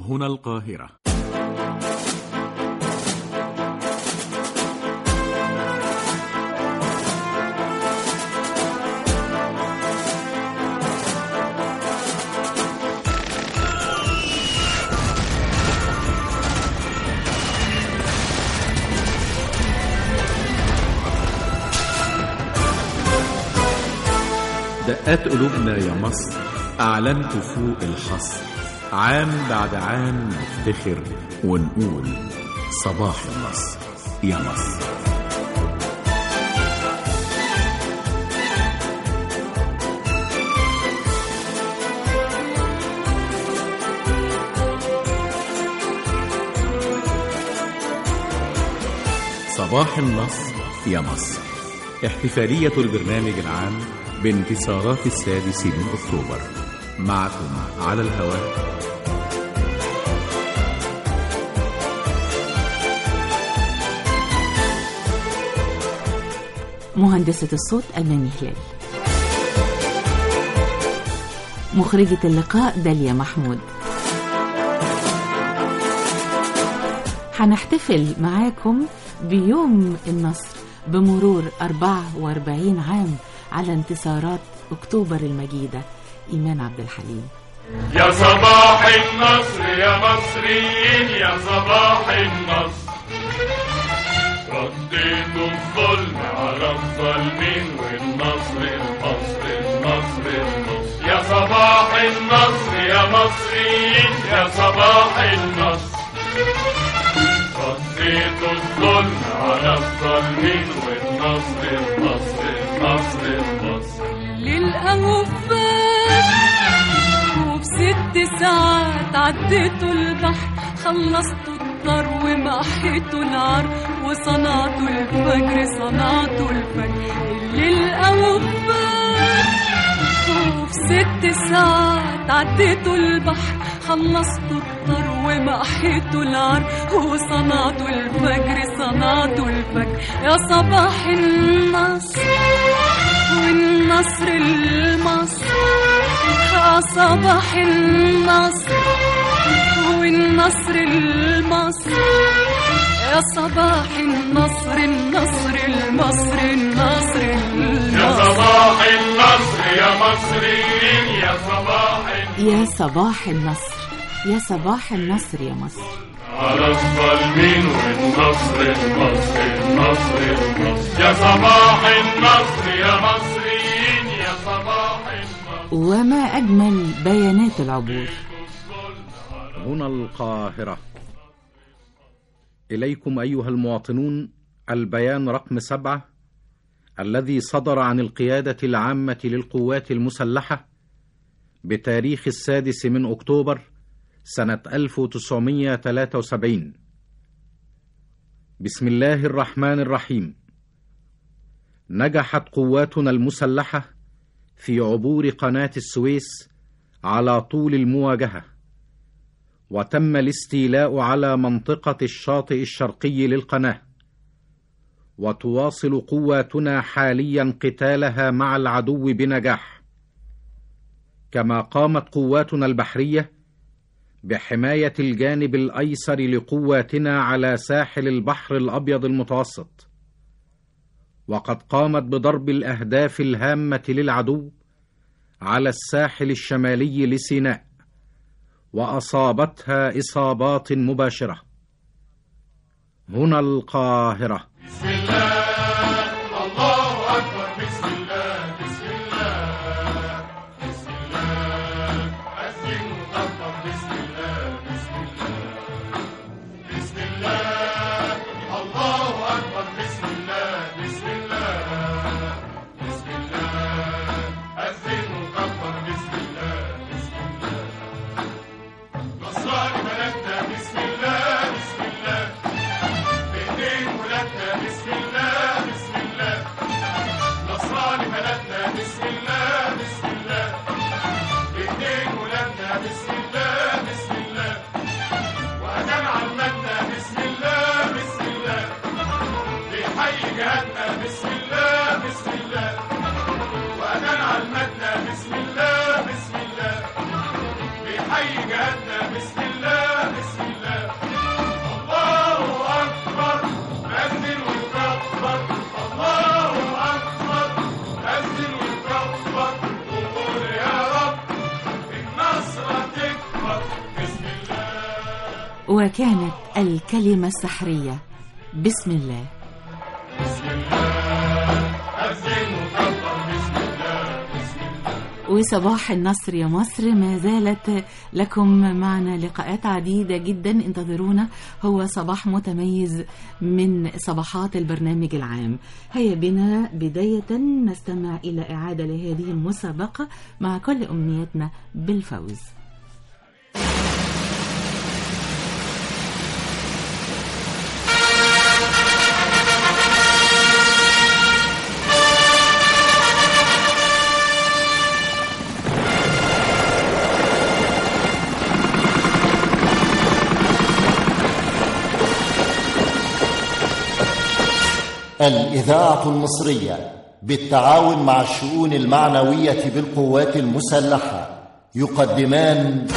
هنا القاهرة دقات قلوبنا يا مصر أعلنت فوق الحصر عام بعد عام نفتخر ونقول صباح النصر يا مصر صباح النصر يا مصر احتفالية البرنامج العام بانتصارات السادس من أكتوبر معكم على الهواء مهندسة الصوت أماني هلال مخرجة اللقاء داليا محمود هنحتفل معاكم بيوم النصر بمرور 44 عام على انتصارات أكتوبر المجيدة إيمان عبد الحليم يا صباح النصر يا مصريين يا صباح النصر رديتوا الظلم على الظالمين والنصر النصر النصر النصر يا صباح النصر يا مصريين يا صباح النصر رديتوا الظلم على الظالمين والنصر النصر النصر النصر للأوفات وفي ست ساعات عديتوا البحر خلصتوا النار ومحيتوا العار وصنعتوا الفجر صنعتوا الفجر للأوفات وفي ست ساعات عديتوا البحر خلصتوا الطر ومحيتوا العار وصنعتوا الفجر صنعتوا الفجر يا صباح النصر والنصر المصر يا صباح النصر والنصر المصر يا صباح النصر النصر المصر النصر يا المصر صباح النصر يا مصريين يا صباح النصر يا صباح النصر يا صباح النصر يا مصر على الظالمين والنصر النصر النصر النصر يا صباح النصر يا مصريين يا صباح النصر وما أجمل بيانات العبور هنا القاهرة إليكم أيها المواطنون البيان رقم سبعة الذي صدر عن القيادة العامة للقوات المسلحة بتاريخ السادس من أكتوبر سنة 1973 بسم الله الرحمن الرحيم نجحت قواتنا المسلحة في عبور قناة السويس على طول المواجهة وتم الاستيلاء على منطقة الشاطئ الشرقي للقناة وتواصل قواتنا حاليا قتالها مع العدو بنجاح كما قامت قواتنا البحرية بحماية الجانب الأيسر لقواتنا على ساحل البحر الأبيض المتوسط وقد قامت بضرب الأهداف الهامة للعدو على الساحل الشمالي لسيناء وأصابتها إصابات مباشرة هنا القاهرة بسم الله الله أكبر بسم الله بسم الله بسم الله أذن وكبر بسم الله بسم الله بسم الله الله أكبر بسم الله بسم الله بسم الله أذن وكبر بسم الله بسم الله نصراني بلدنا بسم الله بسم الله بإيدين ولادنا بسم الله بسم الله نصراني بلدنا بسم الله بسم الله بإيدين ولادنا بسم الله بسم الله وأذان عمتنا بسم الله بسم الله بيحيي جهادنا بسم الله بسم الله وأذان عمتنا بسم الله بسم الله بيحيي جهادنا بسم الله وكانت الكلمة السحرية بسم الله وصباح النصر يا مصر ما زالت لكم معنا لقاءات عديدة جدا انتظرونا هو صباح متميز من صباحات البرنامج العام هيا بنا بداية نستمع إلى إعادة لهذه المسابقة مع كل أمنياتنا بالفوز الإذاعة المصرية بالتعاون مع الشؤون المعنوية بالقوات المسلحة يقدمان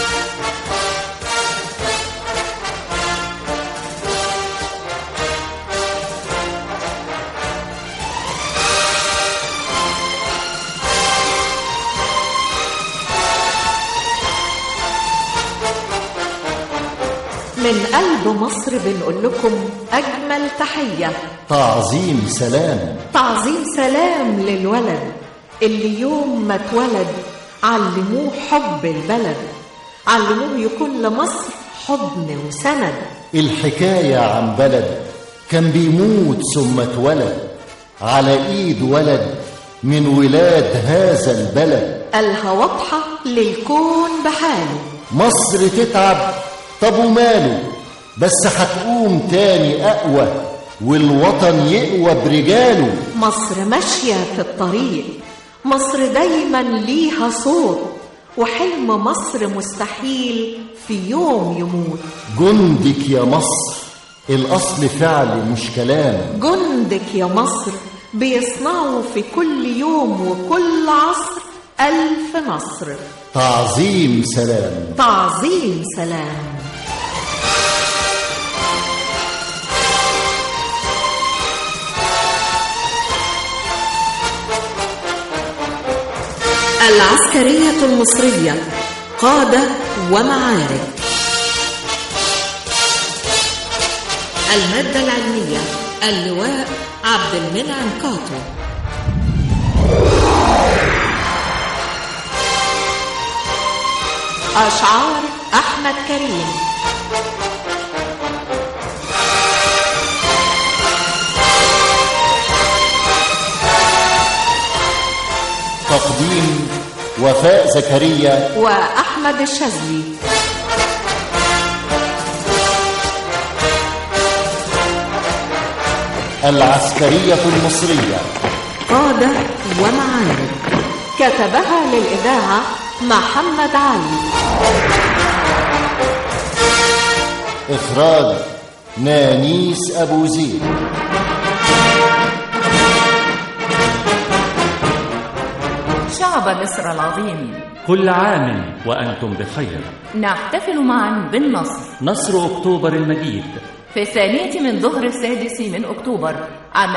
من قلب مصر بنقول لكم أجمل تحية تعظيم سلام تعظيم سلام للولد اللي يوم ما اتولد علموه حب البلد علموه يكون لمصر حضن وسند الحكاية عن بلد كان بيموت ثم اتولد على ايد ولد من ولاد هذا البلد قالها واضحة للكون بحاله مصر تتعب طب وماله بس هتقوم تاني أقوى والوطن يقوى برجاله مصر ماشية في الطريق مصر دايما ليها صوت وحلم مصر مستحيل في يوم يموت جندك يا مصر الأصل فعل مش كلام جندك يا مصر بيصنعوا في كل يوم وكل عصر ألف نصر تعظيم سلام تعظيم سلام العسكرية المصرية قادة ومعارك المادة العلمية اللواء عبد المنعم كاطو أشعار أحمد كريم تقديم وفاء زكريا وأحمد الشاذلي العسكرية المصرية قادة ومعارك كتبها للإذاعة محمد علي إخراج نانيس أبو زيد شعب مصر العظيم كل عام وأنتم بخير نحتفل معا بالنصر نصر أكتوبر المجيد في الثانية من ظهر السادس من أكتوبر عام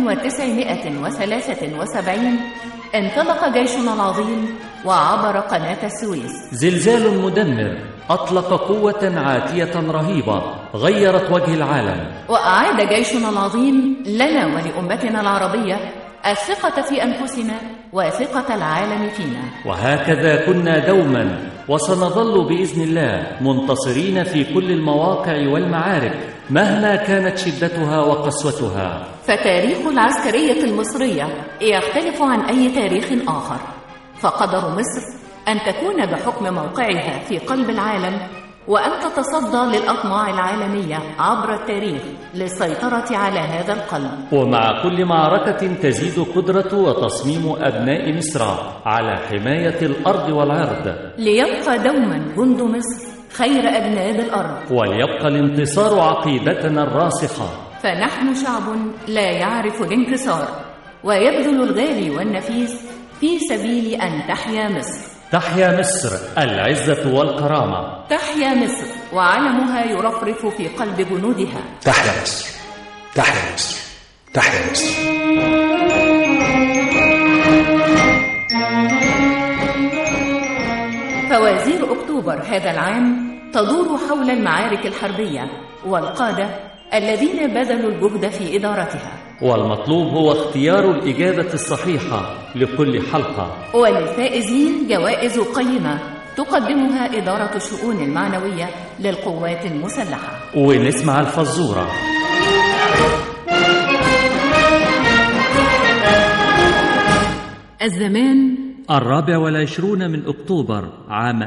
1973 انطلق جيشنا العظيم وعبر قناة السويس زلزال مدمر أطلق قوة عاتية رهيبة غيرت وجه العالم وأعاد جيشنا العظيم لنا ولأمتنا العربية الثقة في أنفسنا وثقة العالم فينا وهكذا كنا دوما وسنظل بإذن الله منتصرين في كل المواقع والمعارك مهما كانت شدتها وقسوتها فتاريخ العسكرية المصرية يختلف عن أي تاريخ آخر فقدر مصر أن تكون بحكم موقعها في قلب العالم وأن تتصدى للأطماع العالمية عبر التاريخ للسيطرة على هذا القلب ومع كل معركة تزيد قدرة وتصميم أبناء مصر على حماية الأرض والعرض ليبقى دوما جند مصر خير أجناد الأرض وليبقى الانتصار عقيدتنا الراسخة فنحن شعب لا يعرف الانكسار ويبذل الغالي والنفيس في سبيل أن تحيا مصر تحيا مصر العزة والكرامة تحيا مصر وعلمها يرفرف في قلب جنودها تحيا مصر تحيا مصر تحيا مصر فوازير أكتوبر هذا العام تدور حول المعارك الحربية والقادة الذين بذلوا الجهد في إدارتها والمطلوب هو اختيار الإجابة الصحيحة لكل حلقة وللفائزين جوائز قيمة تقدمها إدارة الشؤون المعنوية للقوات المسلحة ونسمع الفزورة الزمان الرابع والعشرون من أكتوبر عام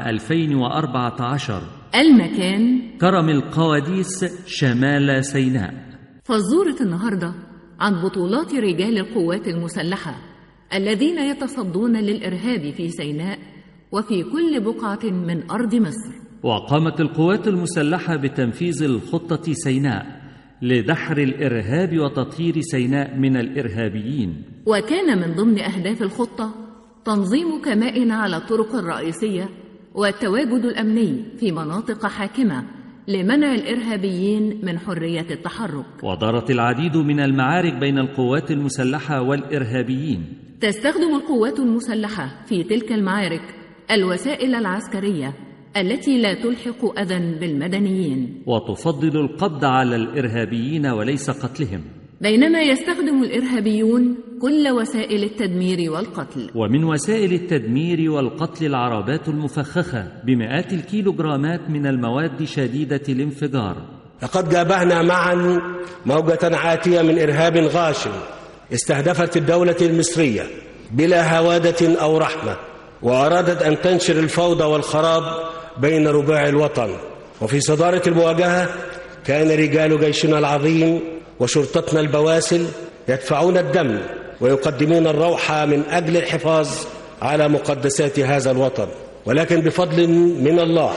2014 المكان كرم القواديس شمال سيناء فزورة النهاردة عن بطولات رجال القوات المسلحة الذين يتصدون للإرهاب في سيناء وفي كل بقعة من أرض مصر وقامت القوات المسلحة بتنفيذ الخطة سيناء لدحر الإرهاب وتطهير سيناء من الإرهابيين وكان من ضمن أهداف الخطة تنظيم كمائن على الطرق الرئيسية والتواجد الأمني في مناطق حاكمة لمنع الإرهابيين من حرية التحرك ودارت العديد من المعارك بين القوات المسلحة والإرهابيين تستخدم القوات المسلحة في تلك المعارك الوسائل العسكرية التي لا تلحق أذى بالمدنيين وتفضل القبض على الإرهابيين وليس قتلهم بينما يستخدم الإرهابيون كل وسائل التدمير والقتل ومن وسائل التدمير والقتل العربات المفخخة بمئات الكيلوغرامات من المواد شديدة الانفجار لقد جابهنا معا موجة عاتية من إرهاب غاشم استهدفت الدولة المصرية بلا هوادة أو رحمة وأرادت أن تنشر الفوضى والخراب بين رباع الوطن وفي صدارة المواجهة كان رجال جيشنا العظيم وشرطتنا البواسل يدفعون الدم ويقدمون الروح من أجل الحفاظ على مقدسات هذا الوطن ولكن بفضل من الله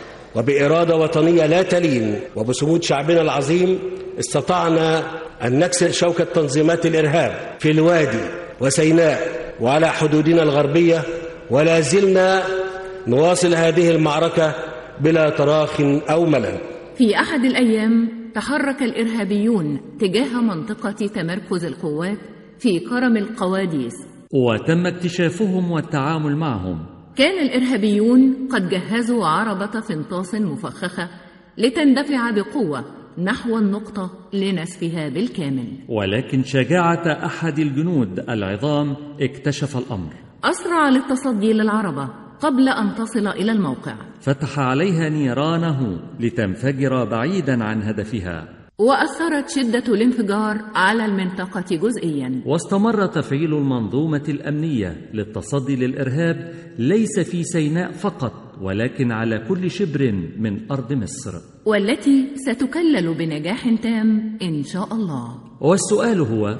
وبإرادة وطنية لا تلين وبصمود شعبنا العظيم استطعنا أن نكسر شوكة تنظيمات الإرهاب في الوادي وسيناء وعلى حدودنا الغربية ولا زلنا نواصل هذه المعركة بلا تراخ أو ملل في أحد الأيام تحرك الإرهابيون تجاه منطقة تمركز القوات في كرم القواديس وتم اكتشافهم والتعامل معهم كان الإرهابيون قد جهزوا عربة فنطاس مفخخة لتندفع بقوة نحو النقطة لنسفها بالكامل ولكن شجاعة أحد الجنود العظام اكتشف الأمر أسرع للتصدي للعربة قبل أن تصل إلى الموقع فتح عليها نيرانه لتنفجر بعيدا عن هدفها وأثرت شدة الانفجار على المنطقة جزئيا واستمر تفعيل المنظومة الأمنية للتصدي للإرهاب ليس في سيناء فقط ولكن على كل شبر من أرض مصر والتي ستكلل بنجاح تام إن شاء الله والسؤال هو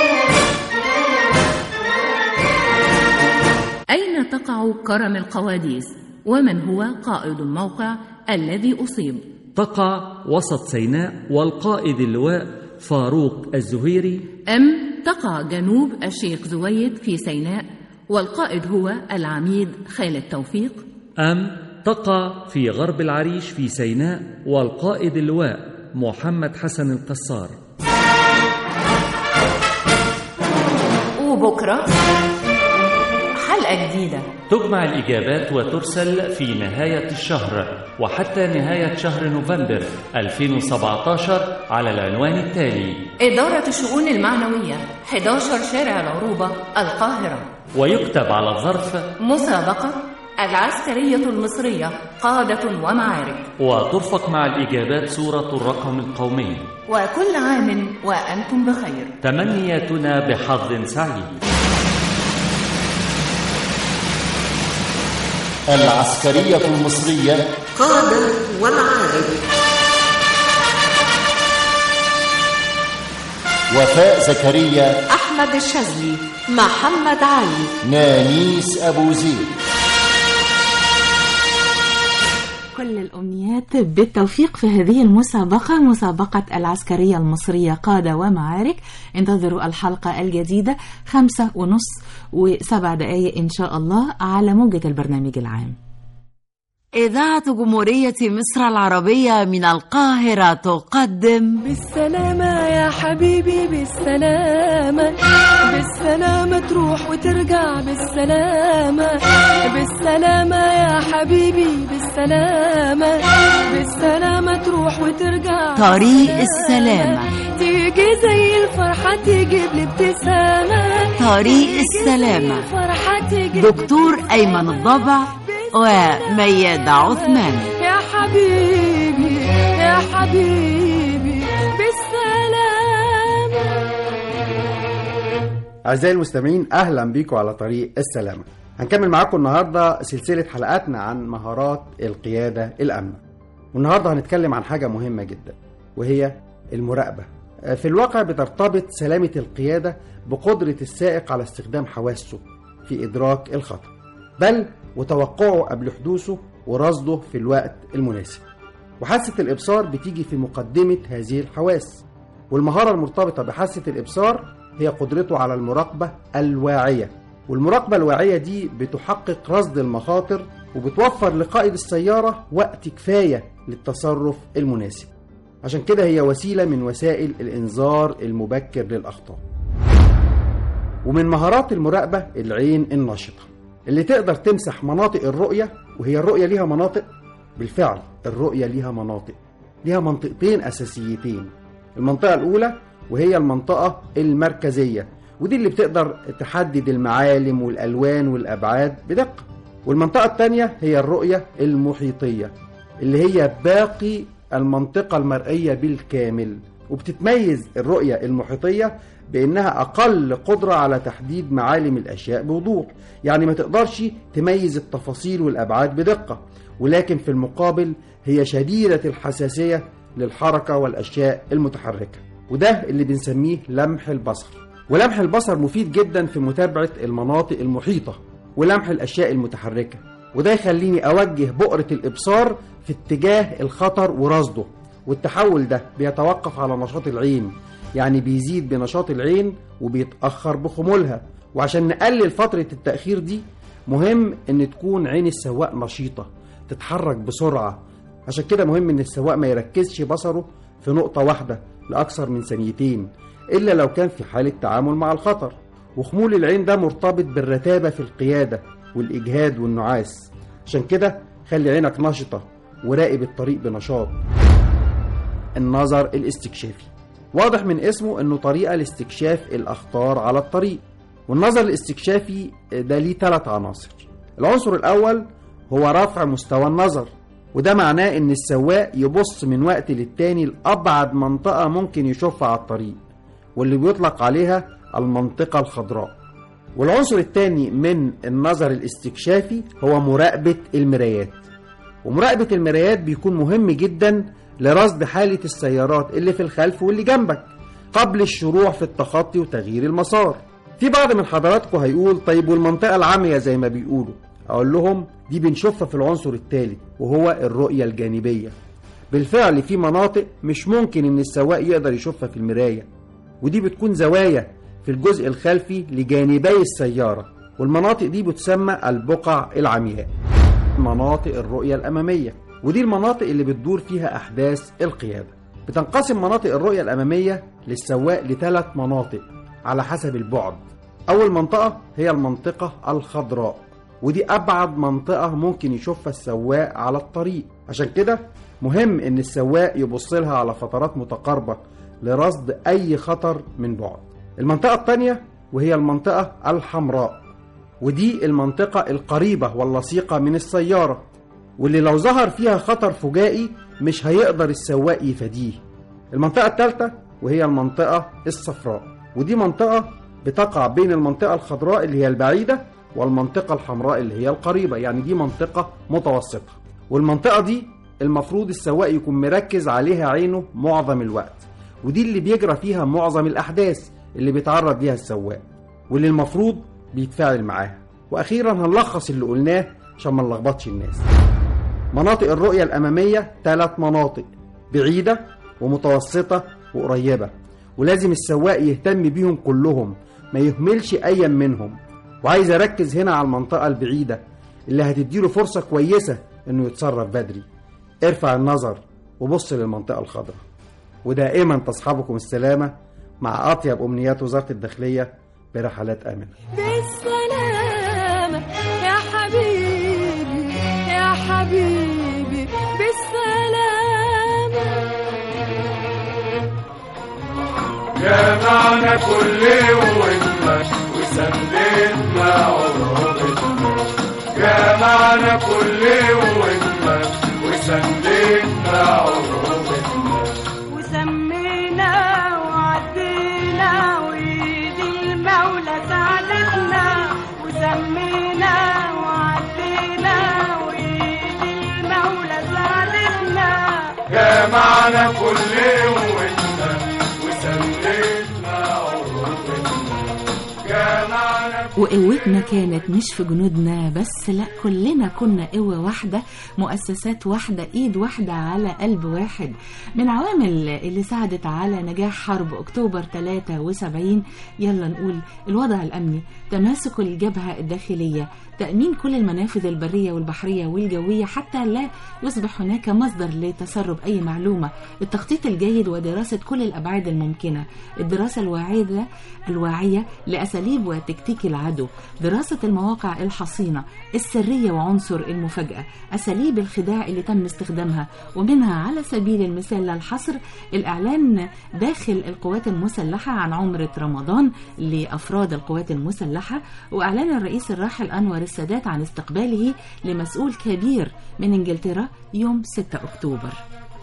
أين تقع كرم القواديس ومن هو قائد الموقع الذي أصيب تقع وسط سيناء والقائد اللواء فاروق الزهيري أم تقع جنوب الشيخ زويد في سيناء والقائد هو العميد خالد توفيق أم تقع في غرب العريش في سيناء والقائد اللواء محمد حسن القصار وبكرة حلقة جديدة تجمع الإجابات وترسل في نهاية الشهر وحتى نهاية شهر نوفمبر 2017 على العنوان التالي إدارة الشؤون المعنوية 11 شارع العروبة القاهرة ويكتب على الظرف مسابقة العسكرية المصرية قادة ومعارك وترفق مع الإجابات صورة الرقم القومي وكل عام وأنتم بخير تمنياتنا بحظ سعيد العسكرية المصرية قادة ومعارك وفاء زكريا أحمد الشاذلي محمد علي نانيس أبو زيد كل الأمنيات بالتوفيق في هذه المسابقة مسابقة العسكرية المصرية قادة ومعارك انتظروا الحلقة الجديدة خمسة ونص وسبع دقايق إن شاء الله على موجة البرنامج العام إذاعة جمهورية مصر العربية من القاهرة تقدم بالسلامة يا حبيبي بالسلامة بالسلامة تروح وترجع بالسلامة بالسلامة يا حبيبي بالسلامة بالسلامة تروح وترجع طريق السلامة تيجي زي الفرحة تجيب لي ابتسامة طريق السلامة الفرحة تجيب دكتور أيمن الضبع وميادة عثمان يا حبيبي يا حبيبي بالسلامة أعزائي المستمعين أهلا بيكم على طريق السلامة هنكمل معاكم النهاردة سلسلة حلقاتنا عن مهارات القيادة الأمنة والنهاردة هنتكلم عن حاجة مهمة جدا وهي المراقبة في الواقع بترتبط سلامة القيادة بقدرة السائق على استخدام حواسه في إدراك الخطر بل وتوقعه قبل حدوثه ورصده في الوقت المناسب وحاسة الإبصار بتيجي في مقدمة هذه الحواس والمهارة المرتبطة بحاسة الإبصار هي قدرته على المراقبة الواعية والمراقبة الواعية دي بتحقق رصد المخاطر وبتوفر لقائد السيارة وقت كفاية للتصرف المناسب عشان كده هي وسيلة من وسائل الإنذار المبكر للأخطاء ومن مهارات المراقبة العين النشطة اللي تقدر تمسح مناطق الرؤية وهي الرؤية ليها مناطق بالفعل الرؤية ليها مناطق ليها منطقتين أساسيتين المنطقة الأولى وهي المنطقة المركزية ودي اللي بتقدر تحدد المعالم والألوان والأبعاد بدقة والمنطقة الثانية هي الرؤية المحيطية اللي هي باقي المنطقة المرئية بالكامل وبتتميز الرؤية المحيطية بأنها أقل قدرة على تحديد معالم الأشياء بوضوح يعني ما تقدرش تميز التفاصيل والأبعاد بدقة ولكن في المقابل هي شديدة الحساسية للحركة والأشياء المتحركة وده اللي بنسميه لمح البصر ولمح البصر مفيد جدا في متابعة المناطق المحيطة ولمح الأشياء المتحركة وده يخليني أوجه بؤرة الإبصار في اتجاه الخطر ورصده والتحول ده بيتوقف على نشاط العين يعني بيزيد بنشاط العين وبيتأخر بخمولها وعشان نقلل فترة التأخير دي مهم ان تكون عين السواق نشيطة تتحرك بسرعة عشان كده مهم ان السواق ما يركزش بصره في نقطة واحدة لأكثر من ثانيتين إلا لو كان في حالة تعامل مع الخطر وخمول العين ده مرتبط بالرتابة في القيادة والإجهاد والنعاس عشان كده خلي عينك نشطة وراقب الطريق بنشاط النظر الاستكشافي واضح من اسمه انه طريقة لاستكشاف الأخطار على الطريق والنظر الاستكشافي ده ليه ثلاث عناصر العنصر الأول هو رفع مستوى النظر وده معناه ان السواق يبص من وقت للتاني لأبعد منطقة ممكن يشوفها على الطريق واللي بيطلق عليها المنطقة الخضراء والعنصر الثاني من النظر الاستكشافي هو مراقبة المرايات ومراقبة المرايات بيكون مهم جدا لرصد حالة السيارات اللي في الخلف واللي جنبك قبل الشروع في التخطي وتغيير المسار في بعض من حضراتكم هيقول طيب والمنطقة العامية زي ما بيقولوا أقول لهم دي بنشوفها في العنصر الثالث وهو الرؤية الجانبية بالفعل في مناطق مش ممكن ان السواق يقدر يشوفها في المراية ودي بتكون زوايا في الجزء الخلفي لجانبي السيارة والمناطق دي بتسمى البقع العمياء مناطق الرؤية الأمامية ودي المناطق اللي بتدور فيها أحداث القيادة بتنقسم مناطق الرؤية الأمامية للسواق لثلاث مناطق على حسب البعد أول منطقة هي المنطقة الخضراء ودي أبعد منطقة ممكن يشوفها السواق على الطريق عشان كده مهم إن السواق يبص لها على فترات متقاربة لرصد أي خطر من بعد المنطقة الثانية وهي المنطقة الحمراء ودي المنطقة القريبة واللصيقة من السيارة واللي لو ظهر فيها خطر فجائي مش هيقدر السواق يفاديه المنطقة الثالثة وهي المنطقة الصفراء ودي منطقة بتقع بين المنطقة الخضراء اللي هي البعيدة والمنطقة الحمراء اللي هي القريبة يعني دي منطقة متوسطة والمنطقة دي المفروض السواق يكون مركز عليها عينه معظم الوقت ودي اللي بيجرى فيها معظم الأحداث اللي بيتعرض ليها السواق واللي المفروض بيتفاعل معاها وأخيرا هنلخص اللي قلناه عشان ما نلخبطش الناس مناطق الرؤية الأمامية ثلاث مناطق بعيدة ومتوسطة وقريبة ولازم السواق يهتم بيهم كلهم ما يهملش أيا منهم وعايز أركز هنا على المنطقة البعيدة اللي هتديله فرصة كويسة انه يتصرف بدري ارفع النظر وبص للمنطقة الخضراء ودائما تصحبكم السلامة مع أطيب أمنيات وزارة الداخلية برحلات آمنة بالسلامة يا حبيبي يا حبيبي بالسلامة جمعنا كل قوتنا وسندنا عروبتنا جمعنا كل قوتنا وسندنا عروبتنا وسمينا وعدينا وإيد المولى ساعدتنا وسمينا وعدينا وإيد المولى ساعدتنا جمعنا كل قوتنا وسندنا عروبتنا جمعنا وقوتنا كانت مش في جنودنا بس لا كلنا كنا قوة واحدة مؤسسات واحدة ايد واحدة على قلب واحد من عوامل اللي ساعدت على نجاح حرب اكتوبر 73 يلا نقول الوضع الامني تماسك الجبهة الداخلية تأمين كل المنافذ البرية والبحرية والجوية حتى لا يصبح هناك مصدر لتسرب أي معلومة التخطيط الجيد ودراسة كل الأبعاد الممكنة الدراسة الواعية الواعية لأساليب وتكتيك العدو دراسة المواقع الحصينة السرية وعنصر المفاجأة أساليب الخداع اللي تم استخدامها ومنها على سبيل المثال للحصر الإعلان داخل القوات المسلحة عن عمرة رمضان لأفراد القوات المسلحة وإعلان الرئيس الراحل أنور السادات عن استقباله لمسؤول كبير من إنجلترا يوم 6 أكتوبر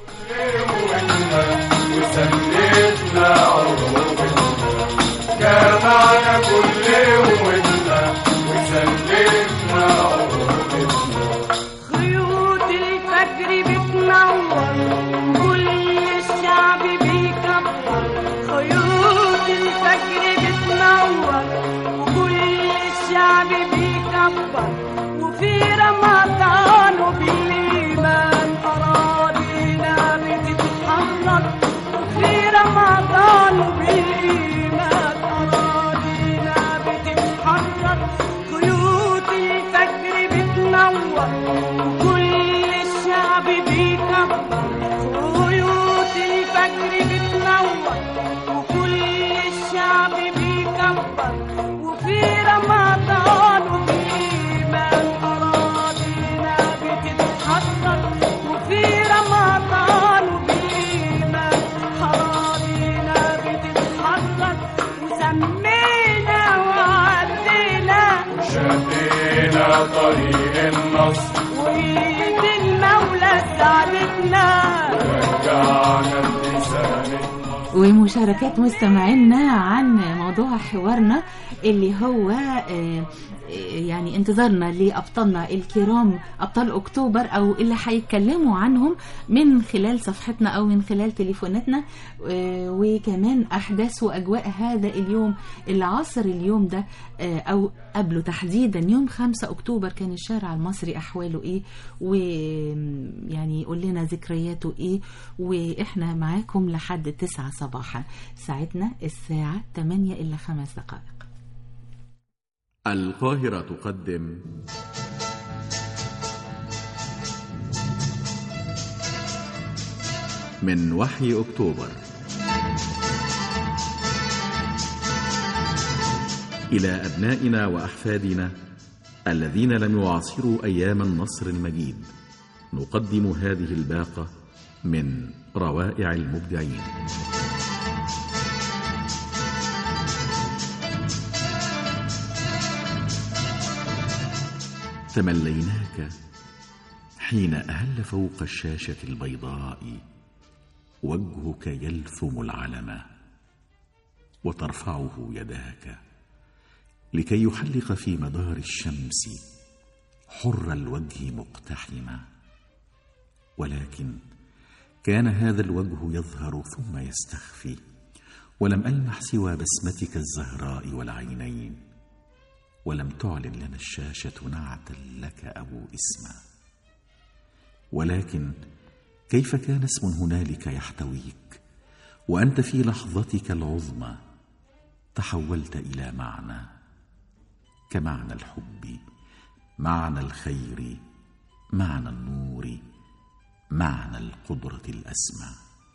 وسندنا عروبتنا جمعنا كل قوتنا وسندنا عروبتنا خيوط الفجر بتنور كل الشعب بيكبر خيوط الفجر بتنور وكل الشعب بيكبر وفي رمضان وبالإيمان أراضينا بتتحرك وفي رمضان وبالإيمان أراضينا بتتحرك خيوط الفجر بتنور وكل الشعب بيكبر خيوط الفجر بتنور وكل الشعب بيكبر وفي رمضان وبالإيمان أراضينا بتتحرك وفي رمضان وبالإيمان أراضينا بتتحرك وسمينا وعدينا شدينا طريق النصر وإيد المولى ساعدتنا رجعنا اللسان ومشاركات مستمعينا عن موضوع حوارنا اللي هو آه، يعني انتظارنا لأبطالنا الكرام أبطال أكتوبر أو اللي هيتكلموا عنهم من خلال صفحتنا أو من خلال تليفوناتنا آه، وكمان أحداث وأجواء هذا اليوم اللي عاصر اليوم ده آه، أو قبله تحديدا يوم 5 أكتوبر كان الشارع المصري أحواله إيه ويعني يقول لنا ذكرياته إيه وإحنا معاكم لحد 9 صباحا ساعتنا الساعة 8 إلا 5 دقائق القاهرة تقدم من وحي أكتوبر إلى أبنائنا وأحفادنا الذين لم يعاصروا أيام النصر المجيد نقدم هذه الباقة من روائع المبدعين تمليناك حين أهل فوق الشاشة البيضاء وجهك يلثم العلم وترفعه يداك لكي يحلق في مدار الشمس حر الوجه مقتحما ولكن كان هذا الوجه يظهر ثم يستخفي ولم ألمح سوى بسمتك الزهراء والعينين ولم تعلن لنا الشاشة نعتا لك أو اسما ولكن كيف كان اسم هنالك يحتويك وأنت في لحظتك العظمى تحولت إلى معنى كمعنى الحب معنى الخير معنى النور معنى القدرة الأسمى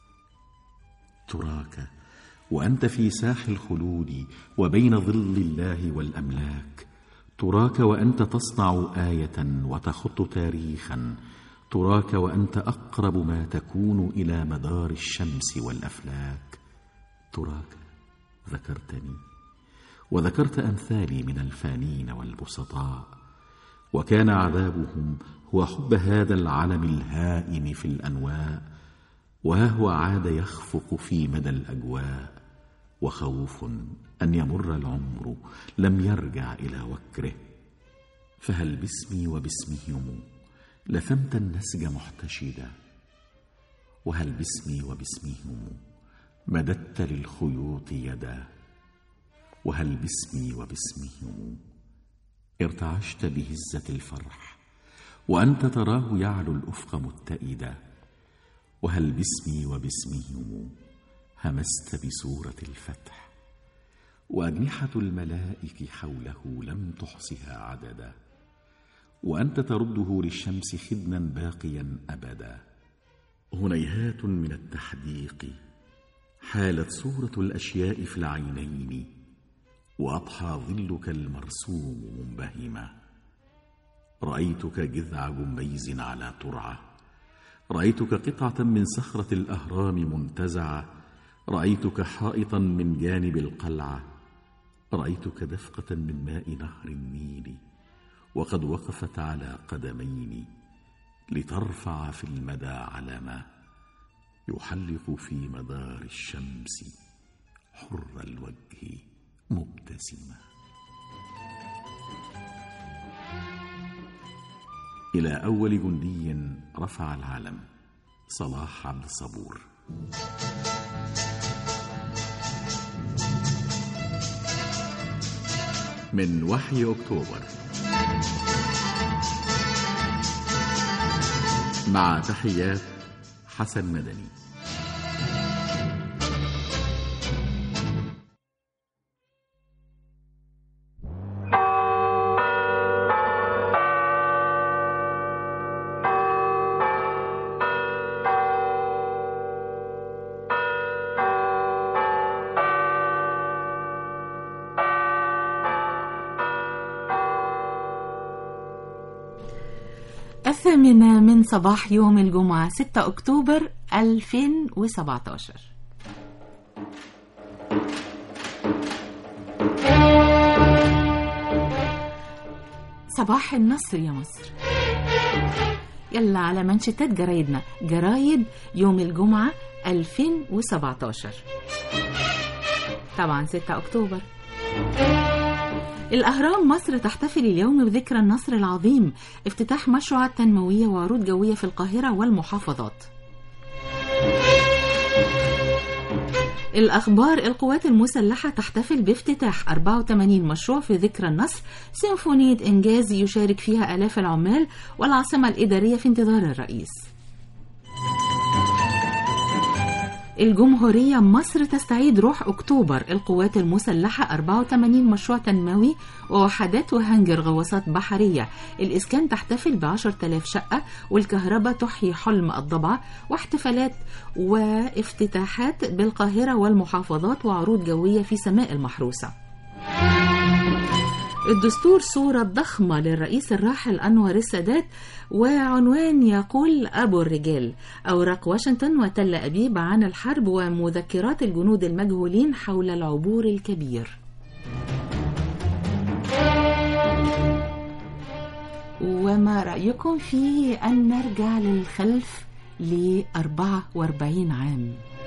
تراك وأنت في ساح الخلود وبين ظل الله والأملاك تراك وأنت تصنع آية وتخط تاريخا تراك وأنت أقرب ما تكون إلى مدار الشمس والأفلاك تراك ذكرتني وذكرت أمثالي من الفانين والبسطاء وكان عذابهم هو حب هذا العلم الهائم في الأنواء وها هو عاد يخفق في مدى الأجواء وخوف أن يمر العمر لم يرجع إلى وكره فهل باسمي وباسمهم لثمت النسج محتشدا وهل باسمي وباسمهم مددت للخيوط يدا وهل باسمي وباسمهم ارتعشت بهزة الفرح وأنت تراه يعلو الأفق متئدا وهل باسمي وباسمهم همست بسورة الفتح وأجنحة الملائك حوله لم تحصها عددا وأنت ترده للشمس خدنا باقيا أبدا هنيهات من التحديق حالت صورة الأشياء في العينين وأضحى ظلك المرسوم منبهما رأيتك جذع جميز على ترعة رأيتك قطعة من صخرة الأهرام منتزعة رأيتك حائطا من جانب القلعة رأيتك دفقة من ماء نهر النيل وقد وقفت على قدمين لترفع في المدى علما يحلق في مدار الشمس حر الوجه مبتسما إلى أول جندي رفع العلم صلاح عبد الصبور من وحي أكتوبر مع تحيات حسن مدني الثامنة من صباح يوم الجمعة 6 أكتوبر 2017 صباح النصر يا مصر يلا على منشطات جرايدنا جرايد يوم الجمعة 2017 طبعا 6 أكتوبر الأهرام مصر تحتفل اليوم بذكرى النصر العظيم افتتاح مشروعات تنموية وعروض جوية في القاهرة والمحافظات الأخبار القوات المسلحة تحتفل بافتتاح 84 مشروع في ذكرى النصر سيمفونية إنجاز يشارك فيها آلاف العمال والعاصمة الإدارية في انتظار الرئيس الجمهورية مصر تستعيد روح أكتوبر القوات المسلحة 84 مشروع تنموي ووحدات وهنجر غواصات بحرية الإسكان تحتفل ب 10000 شقة والكهرباء تحيي حلم الضبعة واحتفالات وافتتاحات بالقاهرة والمحافظات وعروض جوية في سماء المحروسة الدستور صورة ضخمة للرئيس الراحل أنور السادات وعنوان يقول أبو الرجال أوراق واشنطن وتل أبيب عن الحرب ومذكرات الجنود المجهولين حول العبور الكبير وما رأيكم في أن نرجع للخلف ل 44 عام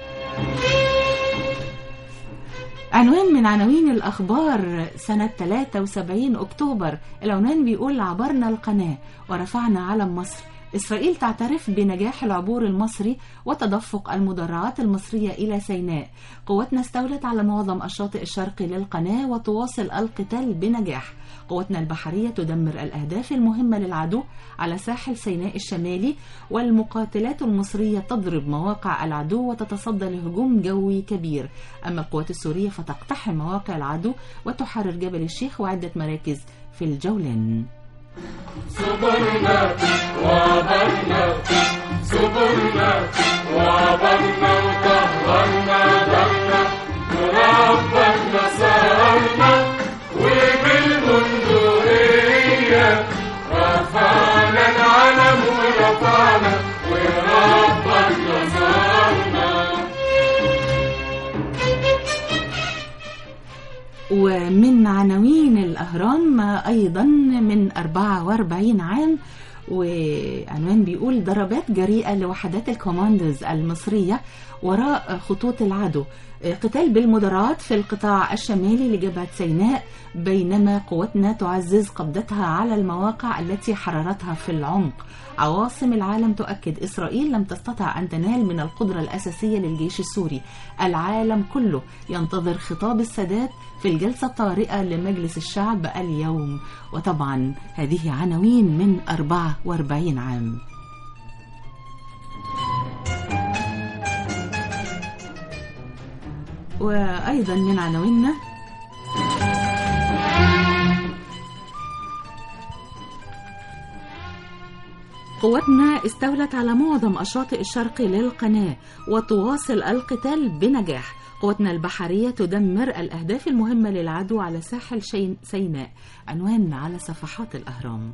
عنوان من عناوين الأخبار سنة 73 أكتوبر العنوان بيقول عبرنا القناة ورفعنا علم مصر إسرائيل تعترف بنجاح العبور المصري وتدفق المدرعات المصرية إلى سيناء قواتنا استولت على معظم الشاطئ الشرقي للقناة وتواصل القتال بنجاح قواتنا البحرية تدمر الأهداف المهمة للعدو على ساحل سيناء الشمالي والمقاتلات المصرية تضرب مواقع العدو وتتصدى لهجوم جوي كبير أما القوات السورية فتقتحم مواقع العدو وتحرر جبل الشيخ وعدة مراكز في الجولان صبرنا وعبرنا صبرنا وعبرنا وطهرنا دمنا وربنا صارنا وبالبندقية رفعنا العلم ورفعنا وربنا صارنا ومن عناوين الأهرام أيضا من 44 عام وعنوان بيقول ضربات جريئة لوحدات الكوماندوز المصرية وراء خطوط العدو قتال بالمدرعات في القطاع الشمالي لجبهة سيناء بينما قواتنا تعزز قبضتها على المواقع التي حررتها في العمق عواصم العالم تؤكد إسرائيل لم تستطع أن تنال من القدرة الأساسية للجيش السوري العالم كله ينتظر خطاب السادات في الجلسة الطارئة لمجلس الشعب اليوم وطبعا هذه عناوين من 44 عام وأيضا من عناويننا قواتنا استولت على معظم الشاطئ الشرقي للقناة وتواصل القتال بنجاح قواتنا البحرية تدمر الأهداف المهمة للعدو على ساحل شين- سيناء عنوان على صفحات الأهرام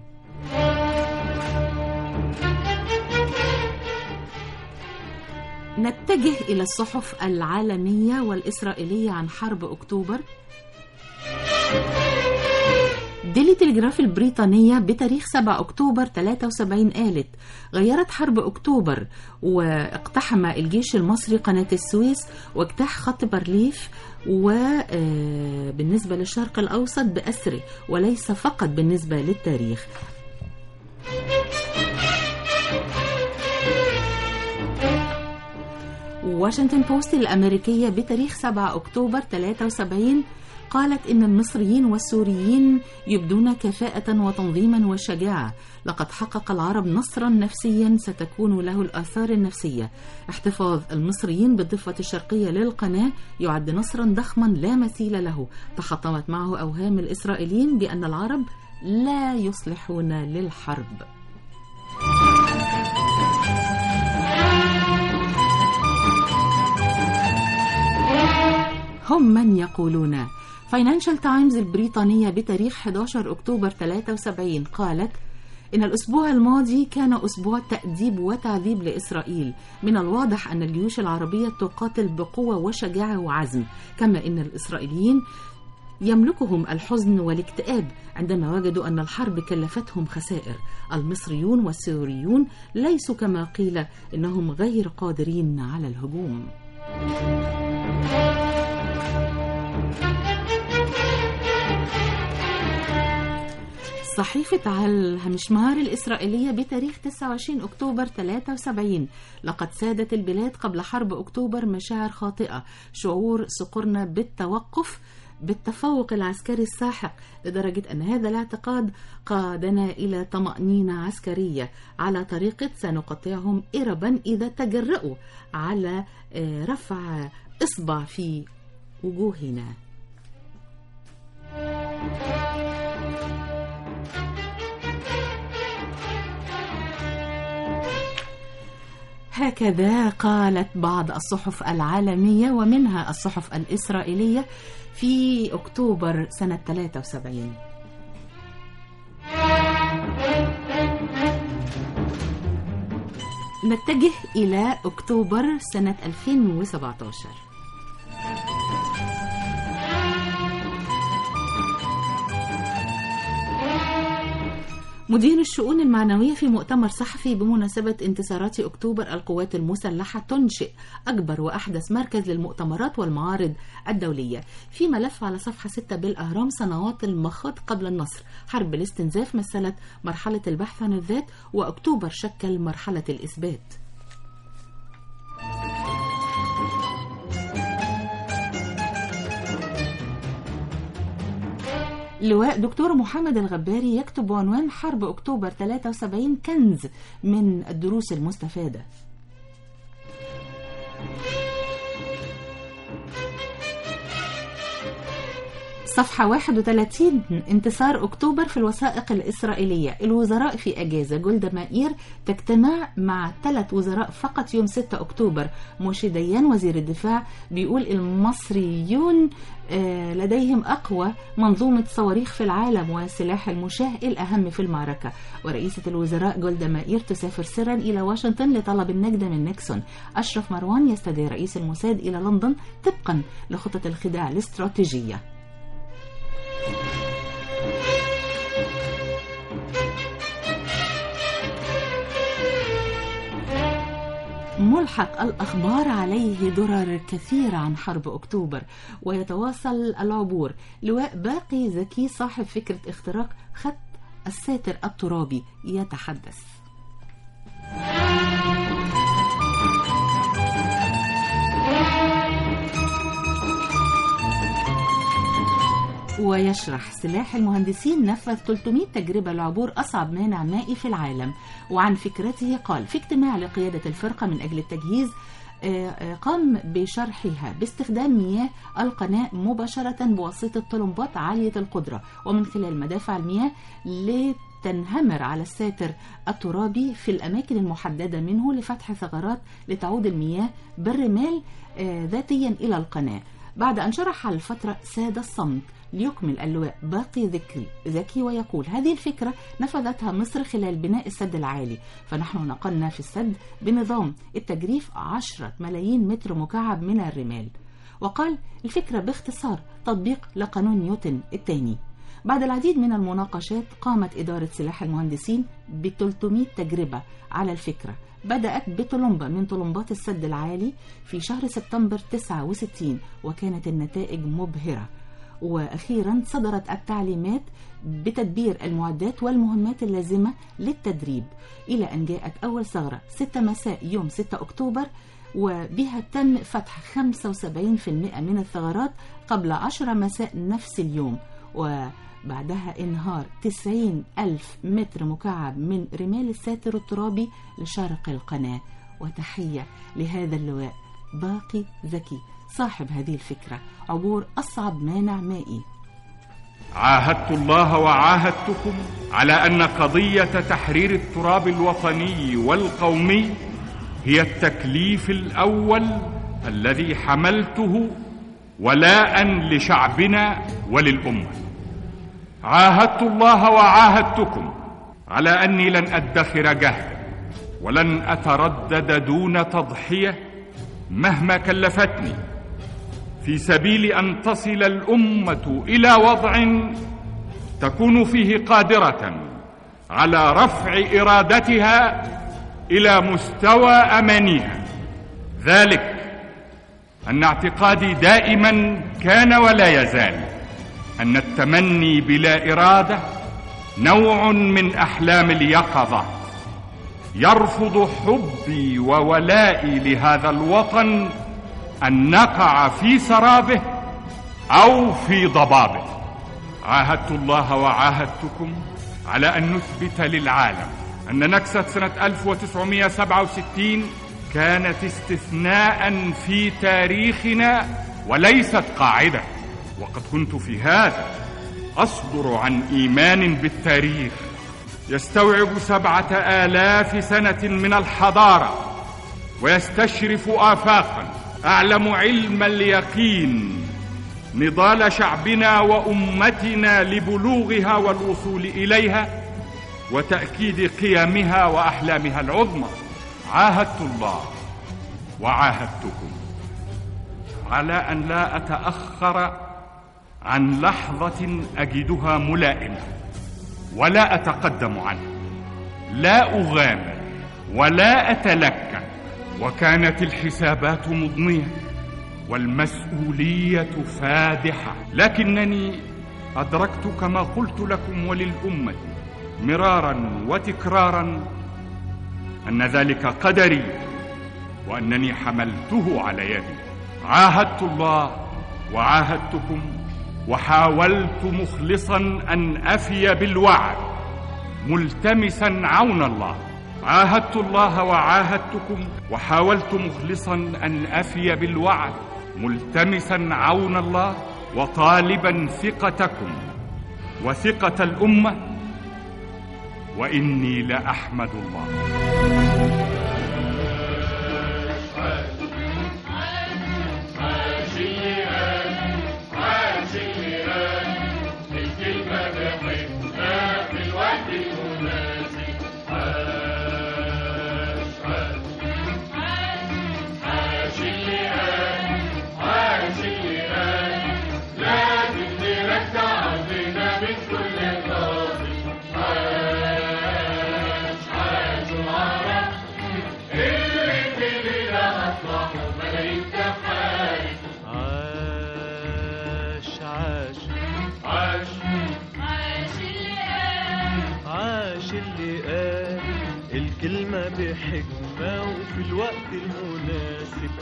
نتجه إلى الصحف العالمية والإسرائيلية عن حرب أكتوبر ديلي تلجراف البريطانية بتاريخ 7 أكتوبر 73 قالت غيرت حرب أكتوبر واقتحم الجيش المصري قناة السويس واجتاح خط بارليف وبالنسبة للشرق الأوسط بأسره وليس فقط بالنسبة للتاريخ واشنطن بوست الأمريكية بتاريخ 7 أكتوبر 73 قالت إن المصريين والسوريين يبدون كفاءة وتنظيما وشجاعة لقد حقق العرب نصرا نفسيا ستكون له الآثار النفسية احتفاظ المصريين بالضفة الشرقية للقناة يعد نصرا ضخما لا مثيل له تحطمت معه أوهام الإسرائيليين بأن العرب لا يصلحون للحرب هم من يقولون فاينانشال تايمز البريطانية بتاريخ 11 أكتوبر 73 قالت إن الأسبوع الماضي كان أسبوع تأديب وتعذيب لإسرائيل من الواضح أن الجيوش العربية تقاتل بقوة وشجاعة وعزم كما إن الإسرائيليين يملكهم الحزن والاكتئاب عندما وجدوا أن الحرب كلفتهم خسائر المصريون والسوريون ليسوا كما قيل إنهم غير قادرين على الهجوم صحيفة الهمشمار الإسرائيلية بتاريخ 29 أكتوبر 73 لقد سادت البلاد قبل حرب أكتوبر مشاعر خاطئة شعور سقرنا بالتوقف بالتفوق العسكري الساحق لدرجة أن هذا الاعتقاد قادنا إلى طمأنينة عسكرية على طريقة سنقطعهم إربا إذا تجرؤوا على آه، رفع إصبع في وجوهنا هكذا قالت بعض الصحف العالمية ومنها الصحف الإسرائيلية في أكتوبر سنة 73 نتجه إلى أكتوبر سنة 2017 مدير الشؤون المعنوية في مؤتمر صحفي بمناسبة انتصارات أكتوبر القوات المسلحة تنشئ أكبر وأحدث مركز للمؤتمرات والمعارض الدولية في ملف على صفحة 6 بالأهرام سنوات المخاض قبل النصر حرب الاستنزاف مثلت مرحلة البحث عن الذات وأكتوبر شكل مرحلة الإثبات لواء دكتور محمد الغباري يكتب بعنوان حرب أكتوبر 73 كنز من الدروس المستفادة صفحة 31 انتصار أكتوبر في الوثائق الإسرائيلية الوزراء في أجازة جولدا مائير تجتمع مع ثلاث وزراء فقط يوم 6 أكتوبر موشي ديان وزير الدفاع بيقول المصريون آه، لديهم أقوى منظومة صواريخ في العالم وسلاح المشاة الأهم في المعركة ورئيسة الوزراء جولدا مائير تسافر سرا إلى واشنطن لطلب النجدة من نيكسون أشرف مروان يستدعي رئيس الموساد إلى لندن طبقا لخطة الخداع الاستراتيجية ملحق الأخبار عليه درر كثيرة عن حرب أكتوبر ويتواصل العبور لواء باقي زكي صاحب فكرة اختراق خط الساتر الترابي يتحدث ويشرح سلاح المهندسين نفذ 300 تجربة لعبور أصعب مانع مائي في العالم وعن فكرته قال في اجتماع لقيادة الفرقة من أجل التجهيز آه، آه، قام بشرحها باستخدام مياه القناة مباشرة بواسطة طلمبات عالية القدرة ومن خلال مدافع المياه لتنهمر على الساتر الترابي في الأماكن المحددة منه لفتح ثغرات لتعود المياه بالرمال آه، ذاتيا إلى القناة بعد أن شرح الفترة ساد الصمت ليكمل اللواء باقي ذكري ذكي ويقول هذه الفكرة نفذتها مصر خلال بناء السد العالي فنحن نقلنا في السد بنظام التجريف عشرة ملايين متر مكعب من الرمال وقال الفكرة باختصار تطبيق لقانون نيوتن الثاني بعد العديد من المناقشات قامت إدارة سلاح المهندسين ب 300 تجربة على الفكرة بدأت بطلمبة من طلمبات السد العالي في شهر سبتمبر 69 وكانت النتائج مبهرة وأخيرا صدرت التعليمات بتدبير المعدات والمهمات اللازمة للتدريب إلى أن جاءت أول ثغرة 6 مساء يوم 6 أكتوبر وبها تم فتح 75% من الثغرات قبل 10 مساء نفس اليوم وبعدها انهار 90 ألف متر مكعب من رمال الساتر الترابي لشرق القناة وتحية لهذا اللواء باقي ذكي صاحب هذه الفكرة عبور أصعب مانع مائي عاهدت الله وعاهدتكم على ان قضيه تحرير التراب الوطني والقومي هي التكليف الاول الذي حملته ولاء لشعبنا وللامه عاهدت الله وعاهدتكم على اني لن ادخر جهدا ولن اتردد دون تضحيه مهما كلفتني في سبيل ان تصل الامه الى وضع تكون فيه قادره على رفع ارادتها الى مستوى امانيها ذلك ان اعتقادي دائما كان ولا يزال ان التمني بلا اراده نوع من احلام اليقظه يرفض حبي وولائي لهذا الوطن ان نقع في سرابه او في ضبابه عاهدت الله وعاهدتكم على ان نثبت للعالم ان نكسه سنه 1967 كانت استثناء في تاريخنا وليست قاعده وقد كنت في هذا اصدر عن ايمان بالتاريخ يستوعب سبعه الاف سنه من الحضاره ويستشرف افاقا اعلم علم اليقين نضال شعبنا وامتنا لبلوغها والوصول اليها وتاكيد قيمها واحلامها العظمى عاهدت الله وعاهدتكم على ان لا اتاخر عن لحظه اجدها ملائمه ولا اتقدم عنها لا اغامر ولا اتلكن وكانت الحسابات مضنيه والمسؤوليه فادحه لكنني ادركت كما قلت لكم وللامه مرارا وتكرارا ان ذلك قدري وانني حملته على يدي عاهدت الله وعاهدتكم وحاولت مخلصا ان افي بالوعد ملتمسا عون الله عاهدت الله وعاهدتكم وحاولت مخلصا ان افي بالوعد ملتمسا عون الله وطالبا ثقتكم وثقة الأمة وإني لأحمد الله عاش اللي قال عاش اللي قال الكلمة بحبها في الوقت المناسب عاش عاش عاش اللي قال عاش اللي قال لازم نرجع عندنا من كل القاضي عاش عاش العرب اللي في ليلة أصبحوا ملايين تحارب عاش عاش عاش عاش اللي قال عاش اللي قال الكلمة بحكمة وفي الوقت المناسب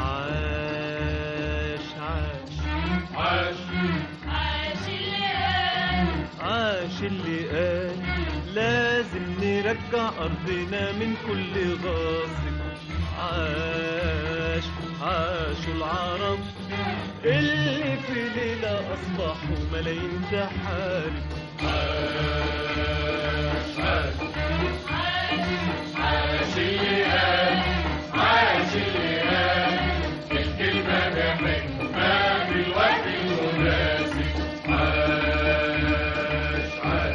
عاش عاش عاش عاش اللي قال عاش اللي قال لازم نرجع أرضنا من كل غاصب عاش عاش العرب اللي في ليلة أصبحوا ملايين تحارب عاش عاش عاش اللي قال عاش اللي قال الكلمة بحكمة في الوقت المناسب عاش عاش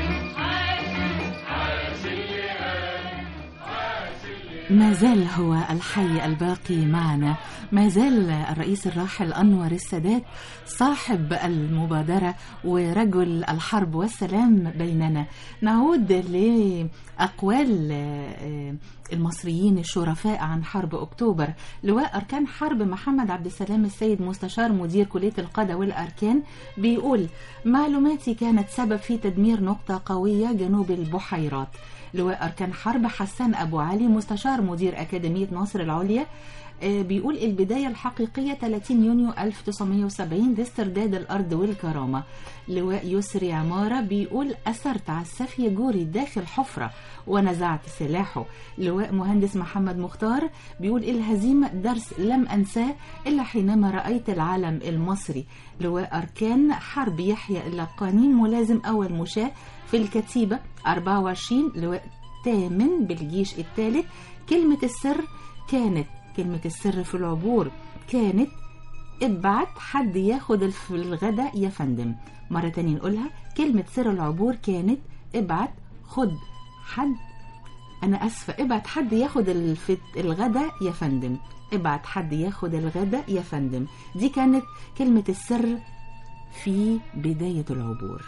عاش اللي قال ما زال هو الحي الباقي معنا ما زال الرئيس الراحل أنور السادات صاحب المبادرة ورجل الحرب والسلام بيننا نعود لأقوال آه، المصريين الشرفاء عن حرب أكتوبر لواء أركان حرب محمد عبد السلام السيد مستشار مدير كلية القادة والأركان بيقول معلوماتي كانت سبب في تدمير نقطة قوية جنوب البحيرات لواء أركان حرب حسان أبو علي مستشار مدير أكاديمية ناصر العليا آه، بيقول البداية الحقيقية 30 يونيو 1970 لاسترداد الأرض والكرامة لواء يسري عمارة بيقول أثرت عساف يجوري داخل حفرة ونزعت سلاحه لواء مهندس محمد مختار بيقول الهزيمة درس لم أنساه إلا حينما رأيت العالم المصري لواء أركان حرب يحيى اللقاني ملازم أول مشاة في الكتيبة 24 لواء تامن بالجيش الثالث كلمة السر كانت كلمة السر في العبور كانت ابعت حد ياخد الف- الغدا يا فندم مرة تانية نقولها كلمة سر العبور كانت ابعت خد حد أنا أسفة ابعت حد ياخد الفت... الغدا يا فندم ابعت حد ياخد الغدا يا فندم دي كانت كلمة السر في بداية العبور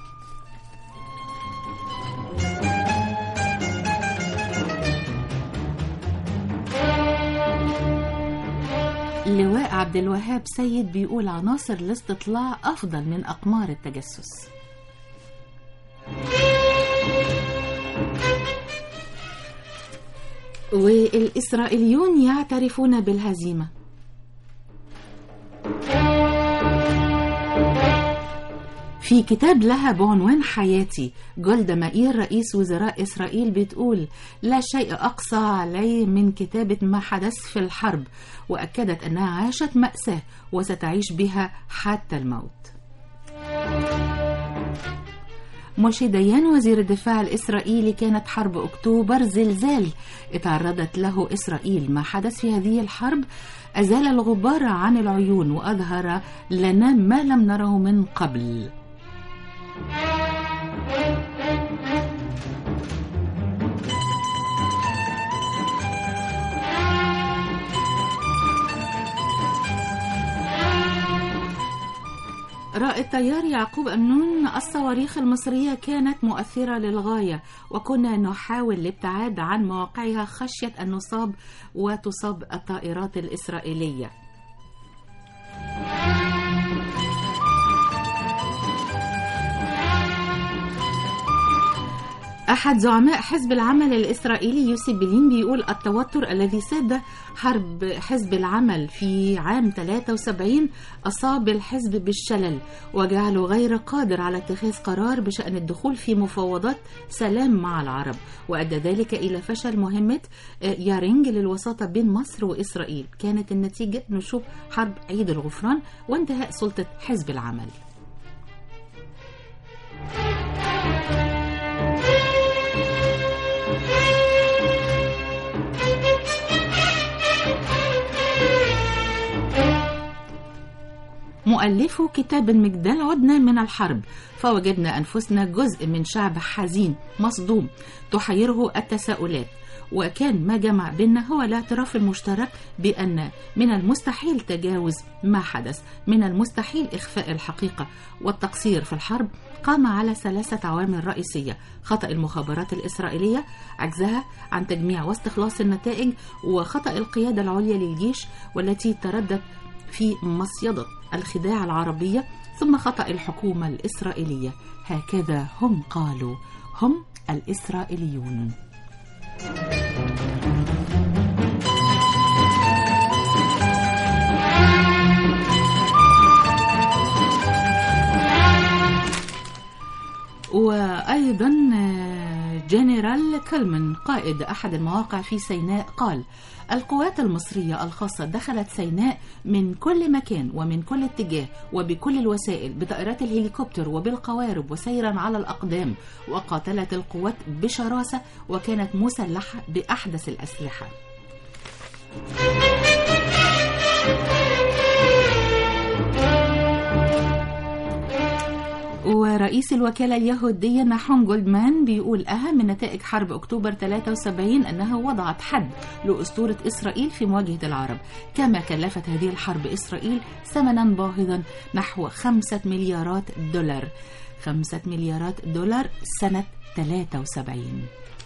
لواء عبد الوهاب سيد بيقول عناصر الاستطلاع أفضل من أقمار التجسس والإسرائيليون يعترفون بالهزيمة في كتاب لها بعنوان حياتي جولدا مائير رئيس وزراء إسرائيل بتقول لا شيء أقصى علي من كتابة ما حدث في الحرب وأكدت أنها عاشت مأساة وستعيش بها حتى الموت موشي ديان وزير الدفاع الإسرائيلي كانت حرب أكتوبر زلزال اتعرضت له إسرائيل ما حدث في هذه الحرب أزال الغبار عن العيون وأظهر لنا ما لم نره من قبل رائد طيار يعقوب أمنون الصواريخ المصرية كانت مؤثرة للغاية وكنا نحاول الابتعاد عن مواقعها خشية أن نصاب وتصاب الطائرات الإسرائيلية أحد زعماء حزب العمل الإسرائيلي يوسف بلين بيقول التوتر الذي ساد حرب حزب العمل في عام 73 أصاب الحزب بالشلل وجعله غير قادر على اتخاذ قرار بشأن الدخول في مفاوضات سلام مع العرب وأدى ذلك إلى فشل مهمة آه، يارينج للوساطة بين مصر وإسرائيل كانت النتيجة نشوب حرب عيد الغفران وانتهاء سلطة حزب العمل مؤلف كتاب المجدل عدنا من الحرب فوجدنا أنفسنا جزء من شعب حزين مصدوم تحيره التساؤلات وكان ما جمع بيننا هو الاعتراف المشترك بأن من المستحيل تجاوز ما حدث من المستحيل إخفاء الحقيقة والتقصير في الحرب قام على ثلاثة عوامل رئيسية خطأ المخابرات الإسرائيلية عجزها عن تجميع واستخلاص النتائج وخطأ القيادة العليا للجيش والتي تردت في مصيدة الخداع العربية ثم خطأ الحكومة الإسرائيلية هكذا هم قالوا هم الإسرائيليون وأيضا آه، جنرال كلمن قائد أحد المواقع في سيناء قال القوات المصرية الخاصة دخلت سيناء من كل مكان ومن كل اتجاه وبكل الوسائل بطائرات الهليكوبتر وبالقوارب وسيرا على الأقدام وقاتلت القوات بشراسة وكانت مسلحة بأحدث الأسلحة ورئيس الوكالة اليهودية ناحوم جولدمان بيقول أهم نتائج حرب أكتوبر 73 أنها وضعت حد لأسطورة إسرائيل في مواجهة العرب كما كلفت هذه الحرب إسرائيل ثمنا باهظا نحو خمسة مليارات دولار خمسة مليارات دولار سنة 73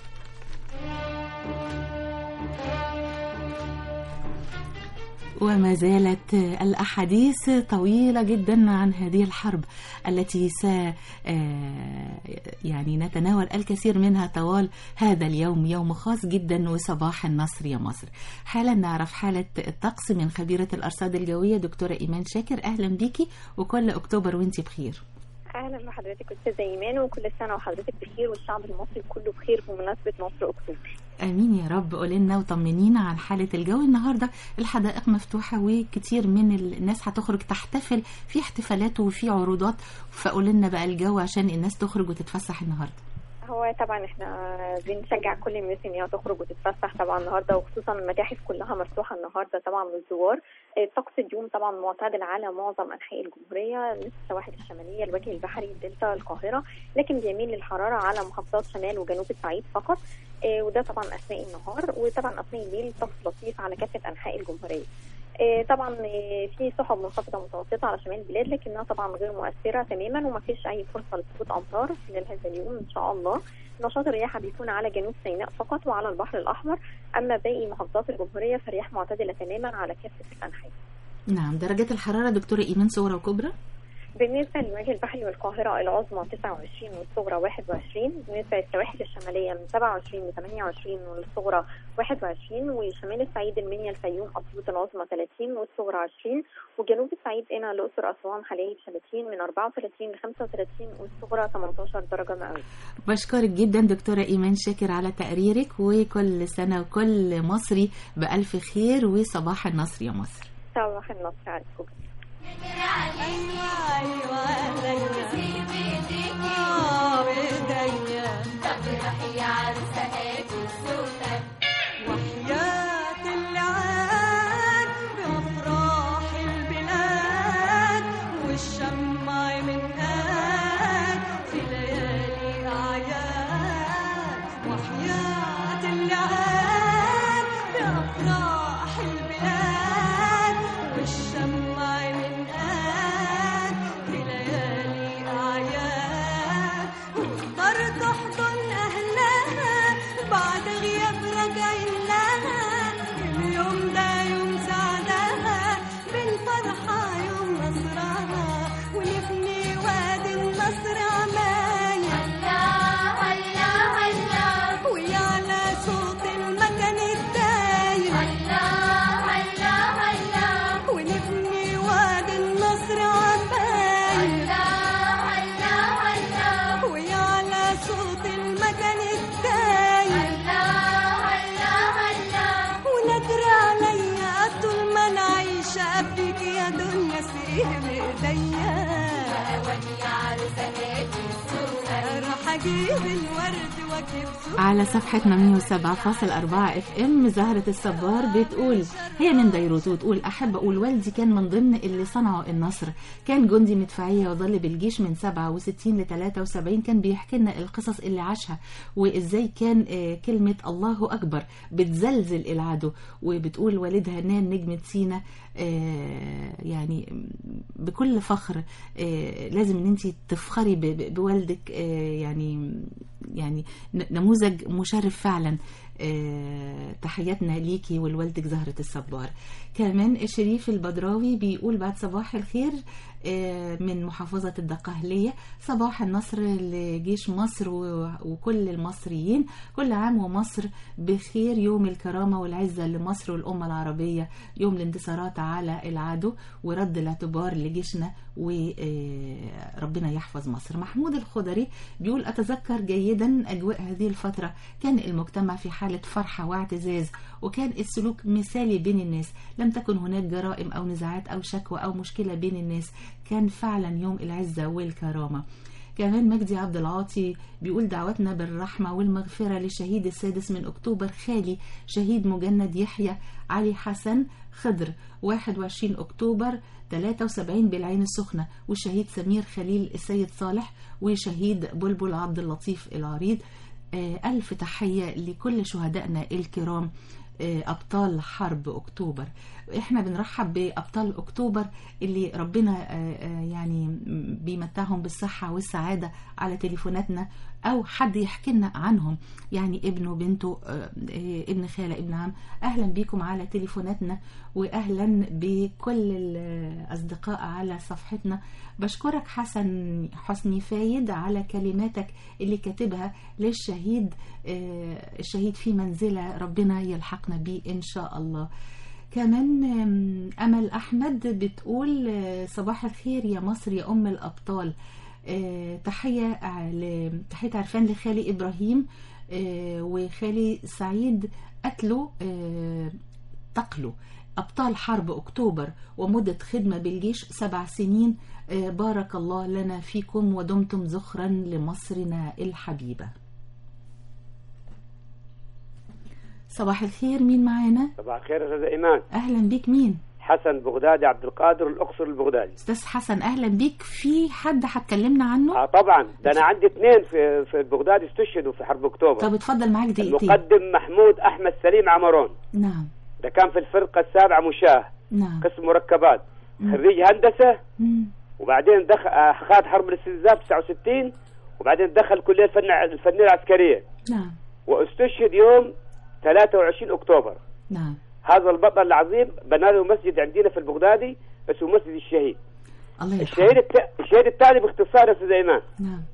وما زالت الأحاديث طويلة جدا عن هذه الحرب التي س آه، يعني نتناول الكثير منها طوال هذا اليوم يوم خاص جدا وصباح النصر يا مصر حالا نعرف حالة الطقس من خبيرة الأرصاد الجوية دكتورة إيمان شاكر أهلا بيكي وكل أكتوبر وانتي بخير اهلا بحضرتك استاذه ايمان وكل سنه وحضرتك بخير والشعب المصري كله بخير بمناسبه نصر اكتوبر امين يا رب قولي لنا وطمنينا عن حاله الجو النهارده الحدائق مفتوحه وكتير من الناس هتخرج تحتفل في احتفالات وفي عروضات فقولي لنا بقى الجو عشان الناس تخرج وتتفسح النهارده هو طبعا احنا بنشجع كل الناس ان هي تخرج وتتفسح طبعا النهارده وخصوصا المتاحف كلها مفتوحه النهارده طبعا للزوار الطقس اليوم طبعا معتدل على معظم انحاء الجمهوريه مثل السواحل الشماليه الوجه البحري الدلتا القاهره لكن بيميل للحراره على محافظات شمال وجنوب الصعيد فقط آه، وده طبعا اثناء النهار وطبعا اثناء الليل طقس لطيف على كافه انحاء الجمهوريه آه، طبعا آه، في سحب منخفضه متوسطه على شمال البلاد لكنها طبعا غير مؤثره تماما وما فيش اي فرصه لسقوط امطار خلال هذا اليوم ان شاء الله نشاط الرياح بيكون على جنوب سيناء فقط وعلى البحر الاحمر اما باقي محافظات الجمهوريه فالرياح معتدله تماما على كافه الانحاء نعم درجات الحراره دكتوره ايمان صغرى وكبرى بالنسبة للوجه البحري والقاهرة العظمى 29 والصغرى 21 بالنسبة للسواحل الشمالية من 27 ل 28 والصغرى 21 وشمال الصعيد المنيا الفيوم أسيوط العظمى 30 والصغرى 20 وجنوب الصعيد هنا الأقصر أسوان حلايب 30 من 34 ل 35 والصغرى 18 درجة مئوية بشكرك جدا دكتورة إيمان شاكر على تقريرك وكل سنة وكل مصري بألف خير وصباح النصر يا مصر صباح النصر عليكم وحياة العاد بأفراح البلاد والشمع من قاد في ليالي أعياد وحياة العاد بأفراح البلاد والشمع من قاد في ليالي أعياد وتقدر تحضن أهلها بعد غياب راجعين لها أبيك يا دنيا سقيه بإيديا يا عروسة راح أجيب الورد وأجيب على صفحة 107.4 اف ام زهرة الصبار بتقول هي من بيروت وتقول أحب أقول والدي كان من ضمن اللي صنعوا النصر كان جندي مدفعية وظل بالجيش من 67 ل 73 كان بيحكي لنا القصص اللي عاشها وإزاي كان آه، كلمة الله أكبر بتزلزل العدو وبتقول والدها نام نجمة سينا آه، يعني بكل فخر آه، لازم ان انت تفخري ب- ب- بوالدك آه، يعني يعني ن- نموذج مشرف فعلا آه، تحياتنا ليكي ولوالدك زهرة الصبار كمان الشريف البدراوي بيقول بعد صباح الخير آه، من محافظة الدقهلية صباح النصر لجيش مصر و- وكل المصريين كل عام ومصر بخير يوم الكرامة والعزة لمصر والأمة العربية يوم الانتصارات على العدو ورد الاعتبار لجيشنا وربنا يحفظ مصر محمود الخضري بيقول أتذكر جيدا أجواء هذه الفترة كان المجتمع في حالة فرحة واعتزاز وكان السلوك مثالي بين الناس لم تكن هناك جرائم أو نزاعات أو شكوى أو مشكلة بين الناس كان فعلا يوم العزة والكرامة كمان مجدي عبد العاطي بيقول دعوتنا بالرحمة والمغفرة للشهيد السادس من أكتوبر خالي شهيد مجند يحيى علي حسن خضر 21 أكتوبر 73 بالعين السخنة والشهيد سمير خليل السيد صالح وشهيد بلبل عبد اللطيف العريض آه، ألف تحية لكل شهدائنا الكرام آه، أبطال حرب أكتوبر إحنا بنرحب بأبطال أكتوبر اللي ربنا آه، آه، يعني بيمتعهم بالصحة والسعادة على تليفوناتنا أو حد يحكي لنا عنهم يعني ابنه بنته آه، آه، ابن خالة ابن عم أهلا بيكم على تليفوناتنا وأهلا بكل الأصدقاء على صفحتنا بشكرك حسن حسني فايد على كلماتك اللي كاتبها للشهيد آه، الشهيد في منزلة ربنا يلحقنا بيه إن شاء الله كمان آم، أمل أحمد بتقول آه، صباح الخير يا مصر يا أم الأبطال آه، تحية ع- ل- تحية عرفان لخالي إبراهيم آه، وخالي سعيد قتلوا آه، تقلوا أبطال حرب أكتوبر ومدة خدمة بالجيش سبع سنين آه، بارك الله لنا فيكم ودمتم ذخرا لمصرنا الحبيبة صباح الخير مين معانا صباح الخير استاذ ايمان أهلا بيك مين حسن بغدادي عبد القادر الاقصر البغدادي أستاذ حسن أهلا بيك في حد هتكلمنا عنه اه طبعا ده انا عندي اثنين في في بغداد استشهدوا في حرب اكتوبر طب اتفضل معاك دقيقتين المقدم محمود احمد سليم عمرون نعم ده كان في الفرقه السابعه مشاه نعم قسم مركبات مم. خريج هندسه مم. وبعدين دخل آه، خاض حرب الاستنزاف 69 وبعدين دخل كليه الفن الفنيه العسكريه نعم واستشهد يوم 23 اكتوبر نعم هذا البطل العظيم بنى له مسجد عندنا في البغدادي اسمه مسجد الشهيد الله يرحمه الشهيد الت... الشهيد الثاني باختصار يا استاذ ايمان نعم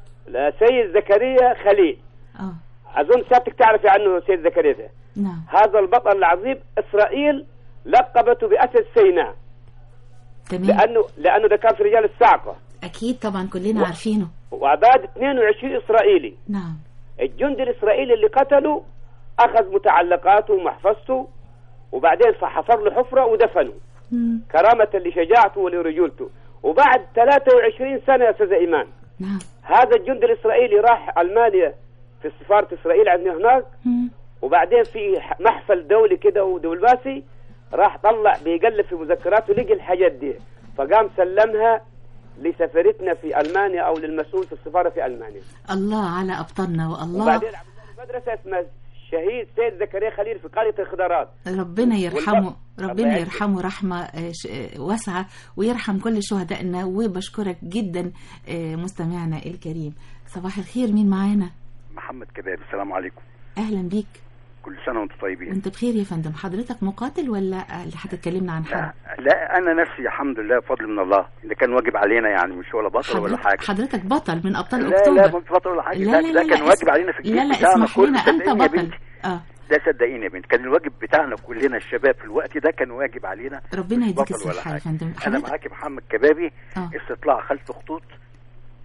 سيد زكريا خليل اه اظن سيادتك تعرفي عنه سيد زكريا ده نعم هذا البطل العظيم اسرائيل لقبته باسد سيناء تمام لانه لانه ده كان في رجال الصاعقه أكيد طبعا كلنا عارفينه واباد 22 اسرائيلي نعم الجندي الاسرائيلي اللي قتله اخذ متعلقاته ومحفظته وبعدين حفر له حفره ودفنه مم. كرامه لشجاعته ولرجولته وبعد 23 سنه يا استاذ ايمان نعم هذا الجندي الاسرائيلي راح المانيا في سفاره اسرائيل عندنا هناك مم. وبعدين في ح- محفل دولي كده ودبلوماسي راح طلع بيقلب في مذكراته لقي الحاجات دي فقام سلمها لسفيرتنا في المانيا او للمسؤول في السفاره في المانيا الله على أبطالنا والله وبعدين عملنا مدرسه اسمها شهيد سيد زكريا خليل في قريه الخضرات ربنا يرحمه والبق- ربنا الله يعزك. يرحمه رحمة آه، ش- آه، واسعة ويرحم كل شهدائنا وبشكرك جدا آه، مستمعنا الكريم صباح الخير مين معانا محمد كباب السلام عليكم أهلا بيك كل سنة وانتم طيبين وانت بخير يا فندم حضرتك مقاتل ولا آه، اللي هتتكلمنا عن حرب لا أنا نفسي الحمد لله بفضل من الله اللي كان واجب علينا يعني مش ولا بطل ولا حضرتك, حاجة حضرتك بطل من أبطال لا أكتوبر لا مش بطل ولا حاجة لا ده, لا ده لا كان لا واجب اسم- علينا في الجيش لا لا بتاعنا اسمح كله لنا أنت صدقيني يا بطل بنتي اه ده صدقيني يا بنت كان الواجب بتاعنا كلنا الشباب في الوقت ده كان واجب علينا ربنا مش يديك بطل ولا الصحة يا حاجة. فندم أنا حضرتك معاك محمد كبابي آه. استطلاع خلف خطوط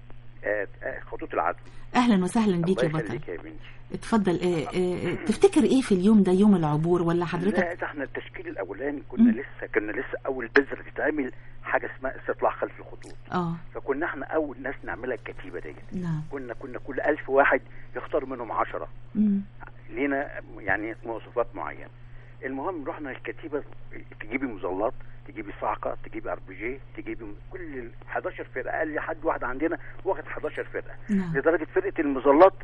آه، آه، خطوط العدل اهلا وسهلا بيك يا الله بطل يخليك يا بنتي اتفضل آه، آه، تفتكر ايه في اليوم ده يوم العبور ولا حضرتك لا ده احنا التشكيل الاولاني كنا مم. لسه كنا لسه اول بذره تتعمل حاجه اسمها استطلاع خلف الخطوط اه فكنا احنا اول ناس نعملها الكتيبه ديت نعم كنا كنا كل ألف واحد يختار منهم عشرة مم. لينا يعني مواصفات معينه المهم رحنا الكتيبه تجيبي مظلات تجيبي صعقه تجيبي ار بي جي تجيبي م- كل ال 11 فرقه قال لي حد واحد عندنا واخد 11 فرقه نعم. لدرجه فرقه المظلات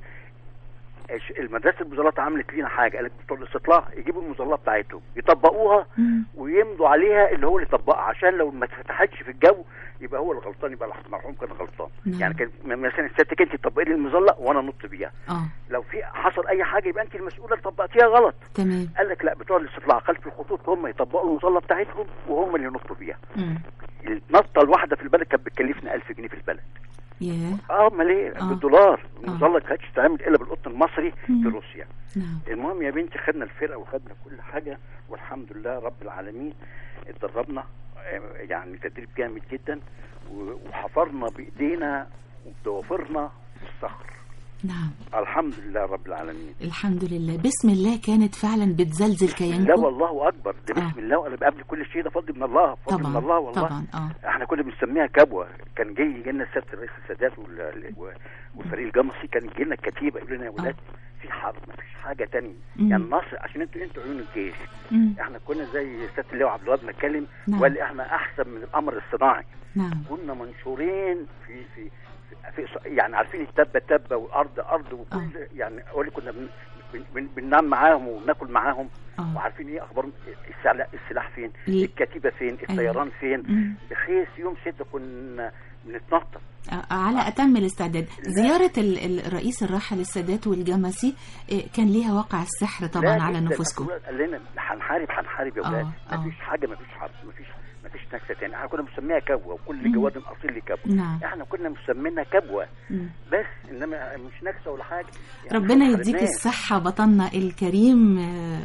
الش- المدرسه المظلات عملت لينا حاجه قالت بتوع الاستطلاع يجيبوا المظلات بتاعتهم يطبقوها ويمضوا عليها اللي هو اللي طبقها عشان لو ما اتفتحتش في الجو يبقى هو الغلطان يبقى المرحوم كان غلطان نعم. يعني كان م- مثلا سيادتك انت تطبقي لي المظله وانا نط بيها اه لو في حصل اي حاجه يبقى انت المسؤوله اللي طبقتيها غلط تمام قال لك لا بتوع الاستطلاع خلف الخطوط هم يطبقوا المظله بتاعتهم وهم اللي ينطوا بيها مم. النطه الواحده في البلد كانت بتكلفنا 1000 جنيه في البلد ياه اه امال ايه آه. بالدولار المظله ما كانتش تتعمل الا بالقطن المصري مم. في روسيا نعم المهم يا بنتي خدنا الفرقه وخدنا كل حاجه والحمد لله رب العالمين اتدربنا آه، يعني تدريب جامد جدا و- وحفرنا بايدينا وبضوافرنا الصخر نعم الحمد لله رب العالمين الحمد لله بسم الله كانت فعلا بتزلزل لا كيانكم والله اكبر ده بسم الله وانا قبل كل شيء ده فضل من الله فضل طبعا من الله والله طبعا اه احنا كنا بنسميها كبوه كان جاي يجي لنا سياده الرئيس السادات وال- و- والفريق الجمصي كان يجي لنا الكتيبه يقول لنا يا ولاد في حرب ما فيش حاجه تانية مم. يعني مصر عشان انتوا انتوا عيون الجيش مم. احنا كنا زي سياده اللواء عبد الوهاب ما اتكلم نعم. وقال لي احنا احسن من القمر الصناعي نعم كنا منشورين في في في, في يعني عارفين التبه تبه والارض ارض وكل يعني اقول لك كنا بن بن بن بننام معاهم وبناكل معاهم آه. وعارفين ايه اخبار السلاح, السلاح فين ل- الكتيبه فين الطيران فين مم. بخيس يوم ستة كنا بنتنطط آه، على أتم الاستعداد زيارة ال- ال- الرئيس الراحل السادات والجمسي آه، كان ليها واقع السحر طبعا لا على جداً. نفوسكم قال لنا هنحارب هنحارب يا اولاد آه، مفيش حاجه مفيش حرب مفيش مفيش نكسه تاني احنا كنا مسميها كبوه وكل جواد اصيل لي كبوه نعم. احنا كنا مسمينها كبوه مم. بس انما مش نكسه ولا حاجه يعني ربنا إحنا يديك حاربناه. الصحة بطلنا الكريم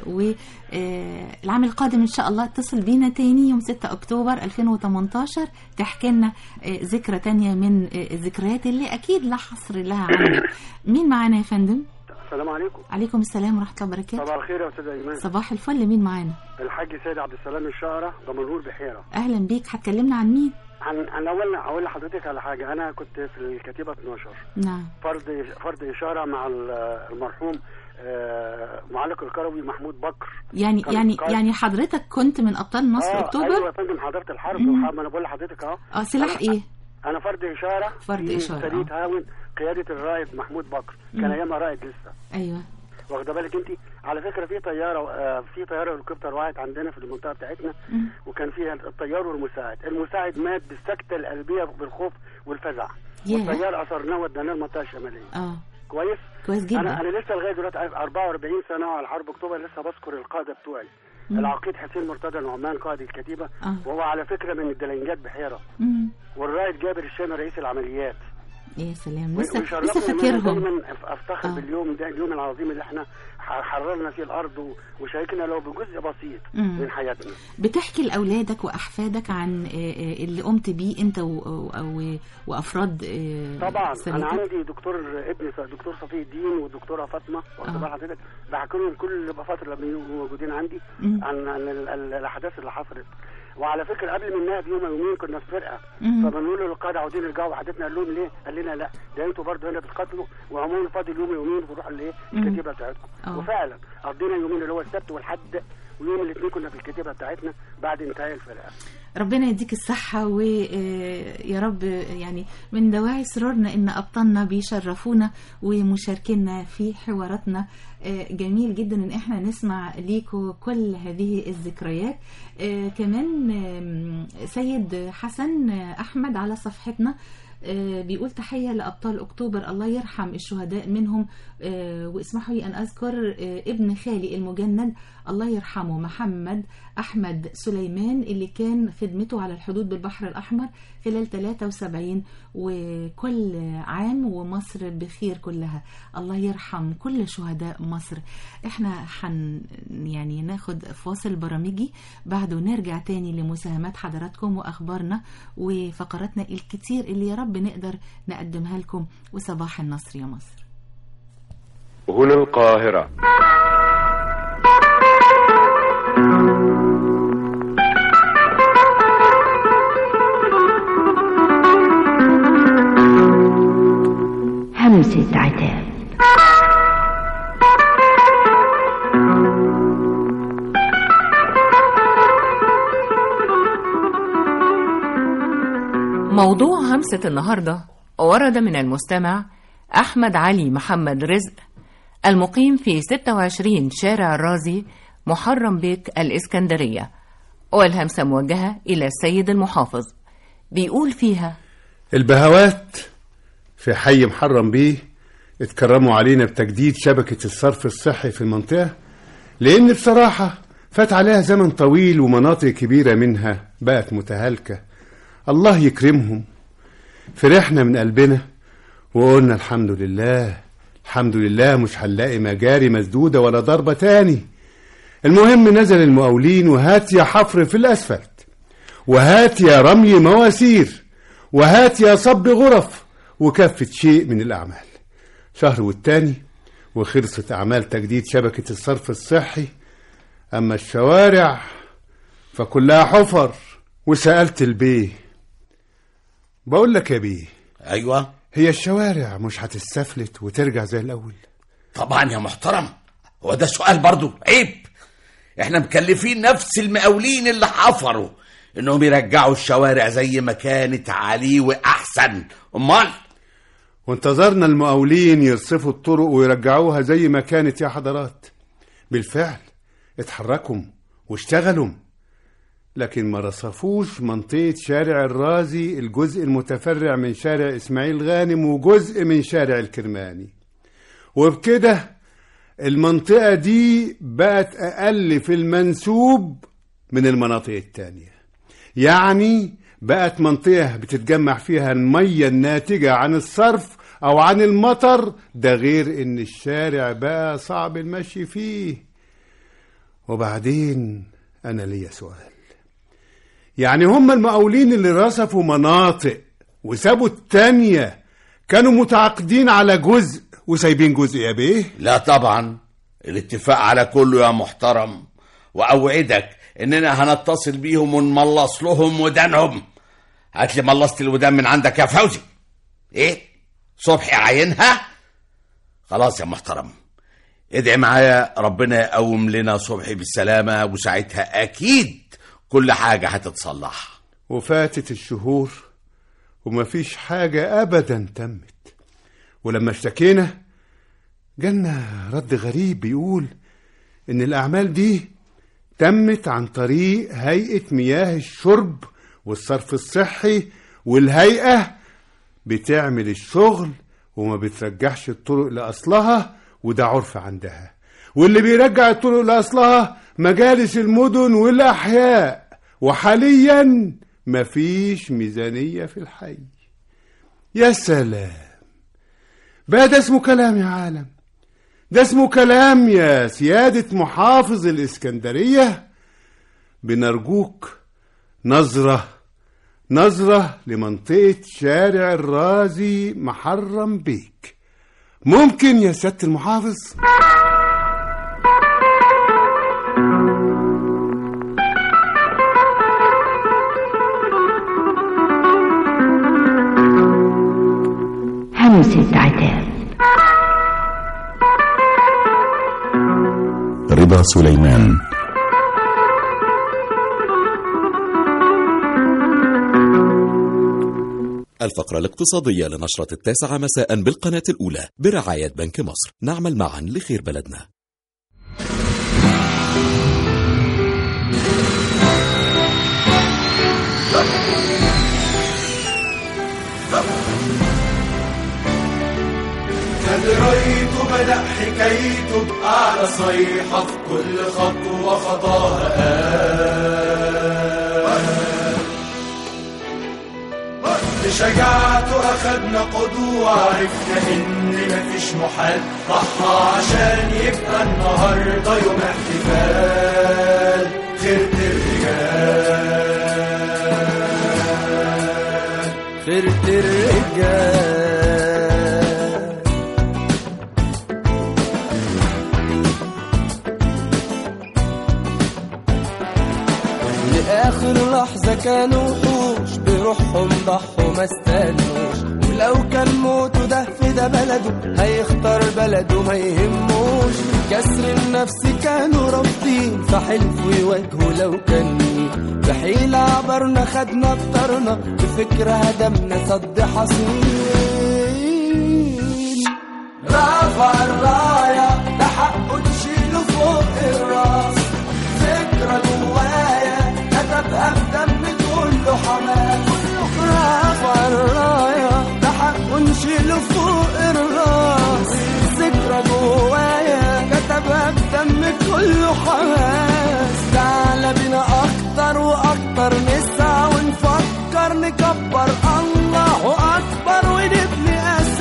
والعام القادم إن شاء الله اتصل بينا تاني يوم 6 أكتوبر 2018 تحكي لنا آه، ذكرى تانية من آه، الذكريات اللي أكيد لا حصر لها عندك مين معانا يا فندم؟ السلام عليكم عليكم السلام ورحمة الله وبركاته صباح الخير يا استاذ ايمان صباح الفل مين معانا؟ الحاج سيد عبد السلام الشاعرة دمنهور بحيرة أهلا بيك هتكلمنا عن مين؟ عن عن اول اقول لحضرتك على حاجه انا كنت في الكتيبه 12 نعم فرد فرد اشاره مع ال- المرحوم آه، معلق الكروي محمود بكر يعني كان يعني قائد- يعني حضرتك كنت من أبطال نصر آه أكتوبر؟ ايوه يا فندم حضرت الحرب مم. ما انا بقول لحضرتك اهو اه سلاح أنا- إيه؟ انا فرد اشاره فرد في إشارة، سريه آه. هاون قياده الرائد محمود بكر كان مم. ايامها رائد لسه أيوه واخده بالك انت على فكره في طياره آه، في طياره هليكوبتر وقعت عندنا في المنطقه بتاعتنا مم. وكان فيها الطيار والمساعد المساعد مات بالسكته القلبيه بالخوف والفزع ياه. والطيار اثرناه وديناه المنطقه الشماليه اه كويس كويس جدا. انا انا لسه لغايه دلوقتي 44 سنه على حرب اكتوبر لسه بذكر القاده بتوعي مم. العقيد حسين مرتضى نعمان قائد الكتيبه آه. وهو على فكره من الدلنجات بحيره مم. والرائد جابر الشامي رئيس العمليات يا سلام و- لسه ويشرفني لسه إن أنا فاكرهم دايما أف- افتخر آه. باليوم ده اليوم العظيم اللي احنا ح- حررنا فيه الارض و- وشاركنا لو بجزء بسيط مم. من حياتنا بتحكي لاولادك واحفادك عن آه، آه، اللي قمت بيه انت و- و- و- وافراد آه، طبعا سريتك؟ انا عندي دكتور ابني س- دكتور صفي الدين والدكتوره فاطمه واخد بال حضرتك بحكي لهم كل فتره لما يبقوا موجودين عندي مم. عن عن ال- ال- الاحداث اللي حصلت وعلى فكره قبل منها بيوم او يومين كنا في فرقه مم. فبنقول له للقاده عاوزين يرجعوا وحدتنا قال لهم ليه؟ قال لنا لا ده انتوا برضه هنا بتقاتلوا وعموما فاضل يوم يومين تروحوا الايه؟ مم. الكتيبه بتاعتكم آه. وفعلا قضينا يومين اللي هو السبت والحد ويوم الاثنين كنا في الكتيبه بتاعتنا بعد انتهاء الفرقه ربنا يديك الصحة ويا رب يعني من دواعي سرورنا إن أبطالنا بيشرفونا ومشاركينا في حواراتنا آه، جميل جدا إن إحنا نسمع ليكوا كل هذه الذكريات آه، كمان آم، سيد حسن آه، أحمد على صفحتنا آه، بيقول تحية لأبطال أكتوبر الله يرحم الشهداء منهم آه، واسمحوا لي أن أذكر آه، ابن خالي المجند الله يرحمه محمد أحمد سليمان اللي كان خدمته على الحدود بالبحر الأحمر خلال 73 وكل عام ومصر بخير كلها الله يرحم كل شهداء مصر احنا حن يعني ناخد فاصل برامجي بعده نرجع تاني لمساهمات حضراتكم واخبارنا وفقراتنا الكتير اللي يا رب نقدر نقدمها لكم وصباح النصر يا مصر هنا القاهرة همسة عتاب موضوع همسة النهاردة ورد من المستمع أحمد علي محمد رزق المقيم في 26 شارع الرازي محرم بيك الإسكندرية والهمسة موجهة إلى السيد المحافظ بيقول فيها البهوات في حي محرم بيه اتكرموا علينا بتجديد شبكة الصرف الصحي في المنطقة لأن بصراحة فات عليها زمن طويل ومناطق كبيرة منها بقت متهالكة الله يكرمهم فرحنا من قلبنا وقلنا الحمد لله الحمد لله مش هنلاقي مجاري مسدودة ولا ضربة تاني المهم نزل المقاولين وهات يا حفر في الأسفلت وهات يا رمي مواسير وهات يا صب غرف وكافة شيء من الأعمال شهر والتاني وخلصت أعمال تجديد شبكة الصرف الصحي أما الشوارع فكلها حفر وسألت البيه بقول لك يا بيه ايوه هي الشوارع مش هتستفلت وترجع زي الأول طبعا يا محترم هو ده سؤال برضو عيب احنا مكلفين نفس المقاولين اللي حفروا انهم يرجعوا الشوارع زي ما كانت عليه واحسن امال وانتظرنا المقاولين يرصفوا الطرق ويرجعوها زي ما كانت يا حضرات بالفعل اتحركوا واشتغلوا لكن ما رصفوش منطقة شارع الرازي الجزء المتفرع من شارع إسماعيل غانم وجزء من شارع الكرماني وبكده المنطقة دي بقت أقل في المنسوب من المناطق التانية يعني بقت منطقة بتتجمع فيها المية الناتجة عن الصرف أو عن المطر ده غير إن الشارع بقى صعب المشي فيه وبعدين أنا ليا سؤال يعني هم المقاولين اللي رصفوا مناطق وسابوا التانية كانوا متعاقدين على جزء وسايبين جزء يا بيه لا طبعا الاتفاق على كله يا محترم واوعدك اننا هنتصل بيهم ونملص لهم ودانهم هات لي ملصت الودان من عندك يا فوزي ايه صبحي عينها خلاص يا محترم ادعي معايا ربنا يقوم لنا صبحي بالسلامة وساعتها أكيد كل حاجة هتتصلح وفاتت الشهور ومفيش حاجة أبدا تمت ولما اشتكينا جالنا رد غريب بيقول إن الأعمال دي تمت عن طريق هيئة مياه الشرب والصرف الصحي والهيئة بتعمل الشغل وما بترجعش الطرق لأصلها وده عرف عندها واللي بيرجع الطرق لأصلها مجالس المدن والأحياء وحاليا مفيش ميزانية في الحي يا سلام بقى ده اسمه كلام يا عالم ده اسمه كلام يا سيادة محافظ الإسكندرية بنرجوك نظرة نظرة لمنطقة شارع الرازي محرم بيك ممكن يا سيادة المحافظ همسة عتاب رضا سليمان الفقرة الاقتصادية لنشرة التاسعة مساء بالقناة الأولى برعاية بنك مصر نعمل معا لخير بلدنا كان رايته بدأ حكايته بأعلى صيحة في كل خطوة خطاها قال مش بشجاعته أخدنا قدوة عرفنا إن مفيش محال ضحى عشان يبقى النهاردة يوم احتفال خيرة الرجال خيرة الرجال لآخر لحظة كانوا وحوش بروحهم ضحوا ما استنوش ولو كان موته ده في ده بلده هيختار بلده ما يهموش كسر النفس كانوا رافضين فحلفوا يواجهوا لو كان مين بحيلة عبرنا خدنا بطرنا بفكرة هدمنا صد حصين رفع الراية ده حقه تشيله فوق الراس فكرة جوايا كتبها بدم كله حماس رفع الراية ده حقه نشيله فوق الراس ذكرى جوايا كتبها بدم كله حماس تعالى بينا اكتر واكتر نسعى ونفكر نكبر الله اكبر ونبني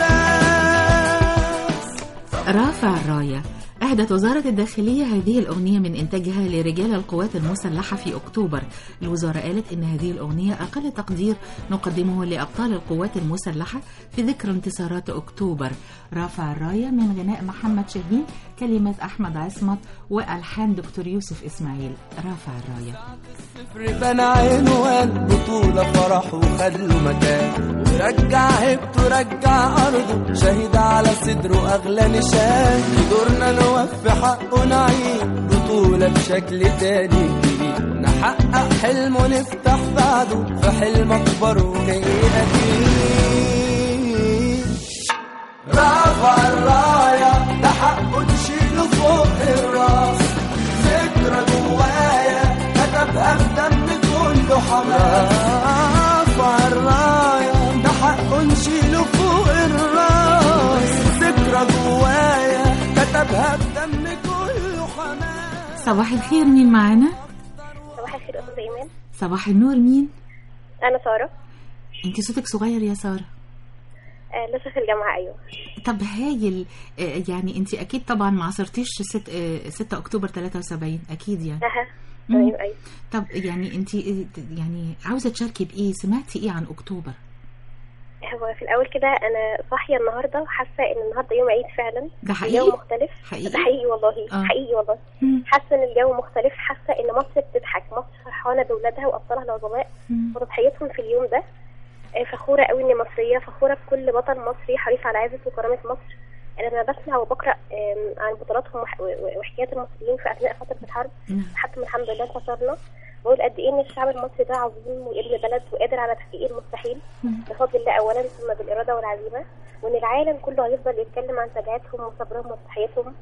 اساس رافع الراية أهدت وزارة الداخلية هذه الأغنية من إنتاجها لرجال القوات المسلحة في أكتوبر الوزارة قالت إن هذه الأغنية أقل تقدير نقدمه لأبطال القوات المسلحة في ذكر انتصارات أكتوبر رافع الراية من غناء محمد شاهين كلمات أحمد عصمت وألحان دكتور يوسف إسماعيل رافع الراية صفر بنى عنوان بطولة فرح وخد له مكان ورجع هيبته رجع أرضه شهيد على صدره أغلى نشان دورنا نوفي حقه نعيد بطولة بشكل تاني جديد نحقق حلم ونفتح بعده في حلم أكبر وجاي أكيد رفع الراية ده حقه تشيله فوق الراس فكرة جوايا كتبها بدم كله حماس رفع الراية ده حقه نشيله فوق الراس ذكرى جوايا كتبها بدم كله حماس صباح الخير مين معانا؟ صباح الخير أستاذ إيمان صباح النور مين؟ أنا سارة انت صوتك صغير يا سارة آه لسه في الجامعة أيوه طب هايل آه، يعني انت اكيد طبعا ما عصرتيش 6 6 اكتوبر 73 اكيد يعني أها مم. أيوه أيوه طب يعني انت يعني عاوزه تشاركي بايه سمعتي ايه عن اكتوبر هو في الأول كده أنا صاحية النهاردة وحاسة إن النهاردة يوم عيد فعلا ده حقيقي؟ الجو مختلف حقيقي؟ ده حقيقي والله آه. حقيقي والله مم. حاسة إن الجو مختلف حاسة إن مصر بتضحك مصر فرحانة بولادها وأبطالها العظماء مم. وتضحيتهم في اليوم ده آه، فخورة قوي إني مصرية فخورة بكل بطل مصري حريص على عزة وكرامة مصر أنا لما بسمع وبقرأ آم، عن بطولاتهم وح- و- وحكايات المصريين في أثناء فترة الحرب نعم. حتى الحمد لله انتصرنا بقول قد ايه ان الشعب المصري ده عظيم وابن بلد وقادر على تحقيق المستحيل بفضل الله اولا ثم بالاراده والعزيمه وان العالم كله هيفضل يتكلم عن شجاعتهم وصبرهم وتضحيتهم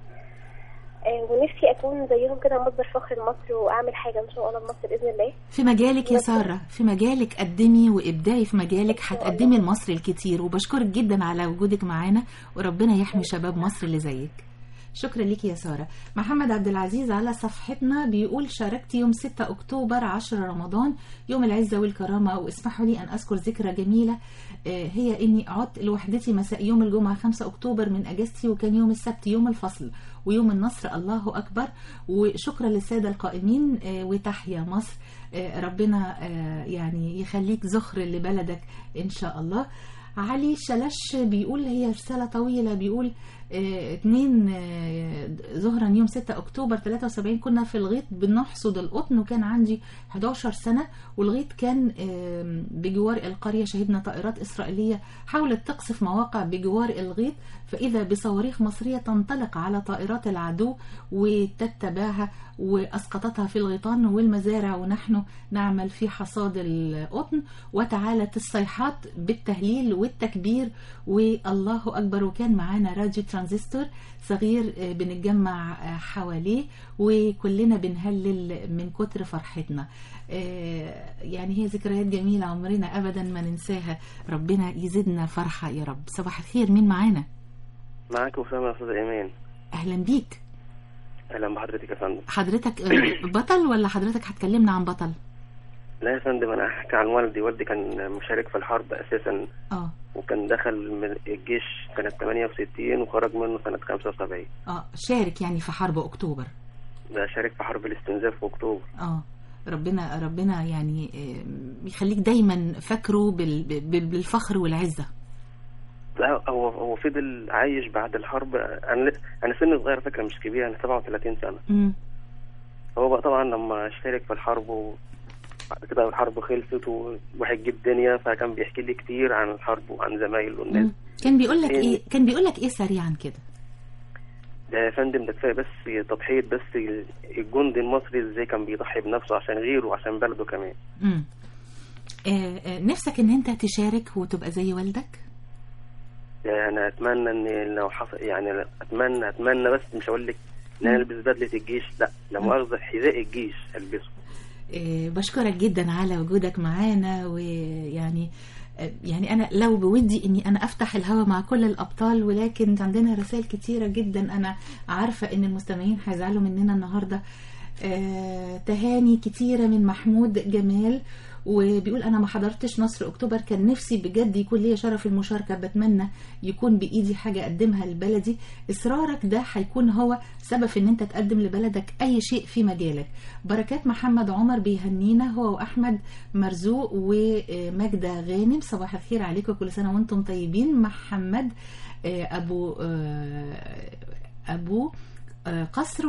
آه ونفسي اكون زيهم كده مصدر فخر لمصر واعمل حاجه ان شاء الله لمصر باذن الله في مجالك يا سارة في مجالك قدمي وابدعي في مجالك هتقدمي لمصر الكتير وبشكرك جدا على وجودك معانا وربنا يحمي شباب مصر اللي زيك شكرا ليكي يا سارة محمد عبد العزيز على صفحتنا بيقول شاركت يوم 6 أكتوبر 10 رمضان يوم العزة والكرامة واسمحوا لي أن أذكر ذكرى جميلة آه، هي إني عدت لوحدتي مساء يوم الجمعة 5 أكتوبر من أجازتي وكان يوم السبت يوم الفصل ويوم النصر الله أكبر وشكرا للسادة القائمين آه، وتحيا مصر آه، ربنا آه، يعني يخليك زخر لبلدك إن شاء الله علي شلش بيقول هي رسالة طويلة بيقول آه، اتنين آه، ظهرا يوم 6 أكتوبر 73 كنا في الغيط بنحصد القطن وكان عندي 11 سنة والغيط كان آم، بجوار القرية شهدنا طائرات إسرائيلية حاولت تقصف مواقع بجوار الغيط فإذا بصواريخ مصرية تنطلق على طائرات العدو وتتبعها وأسقطتها في الغيطان والمزارع ونحن نعمل في حصاد القطن وتعالت الصيحات بالتهليل والتكبير والله أكبر وكان معانا راديو ترانزستور صغير آه، بنتجمع آه، حواليه وكلنا بنهلل من كتر فرحتنا آه، يعني هي ذكريات جميلة عمرنا أبدا ما ننساها ربنا يزيدنا فرحة يا رب صباح الخير مين معانا معاك أسامة يا أستاذ إيمان أهلا بيك أهلا بحضرتك يا فندم حضرتك آه، بطل ولا حضرتك هتكلمنا عن بطل لا يا فندم انا احكي عن والدي والدي كان مشارك في الحرب اساسا اه وكان دخل من الجيش سنة 68 وخرج منه سنة 75 اه شارك يعني في حرب اكتوبر ده شارك في حرب الاستنزاف في اكتوبر اه ربنا ربنا يعني آه، يخليك دايما فاكره بال- بال- بالفخر والعزه لا هو هو فضل عايش بعد الحرب انا ل- انا سني صغير فكره مش كبير انا 37 سنة مم. هو بقى طبعا لما اشترك في الحرب وبعد كده الحرب خلصت وواحد جه الدنيا فكان بيحكي لي كتير عن الحرب وعن زمايله والناس مم. كان بيقول لك إيه؟ ايه كان بيقول لك ايه سريعا كده ده يا فندم ده كفايه بس تضحيه بس الجندي المصري ازاي كان بيضحي بنفسه عشان غيره وعشان بلده كمان مم. آه، آه، نفسك ان انت تشارك وتبقى زي والدك يعني انا اتمنى ان لو حصل يعني اتمنى اتمنى بس مش هقول لك ان انا البس بدله الجيش لا لا مؤاخذه حذاء الجيش البسه آه، بشكرك جدا على وجودك معانا ويعني آه، يعني انا لو بودي اني انا افتح الهوا مع كل الابطال ولكن عندنا رسائل كتيره جدا انا عارفه ان المستمعين هيزعلوا مننا النهارده آه، تهاني كتيره من محمود جمال وبيقول انا ما حضرتش نصر اكتوبر كان نفسي بجد يكون ليا شرف المشاركه بتمنى يكون بايدي حاجه اقدمها لبلدي اصرارك ده هيكون هو سبب في ان انت تقدم لبلدك اي شيء في مجالك بركات محمد عمر بيهنينا هو واحمد مرزوق وماجده غانم صباح الخير عليكم كل سنه وانتم طيبين محمد آه، ابو آه، ابو آه، قصر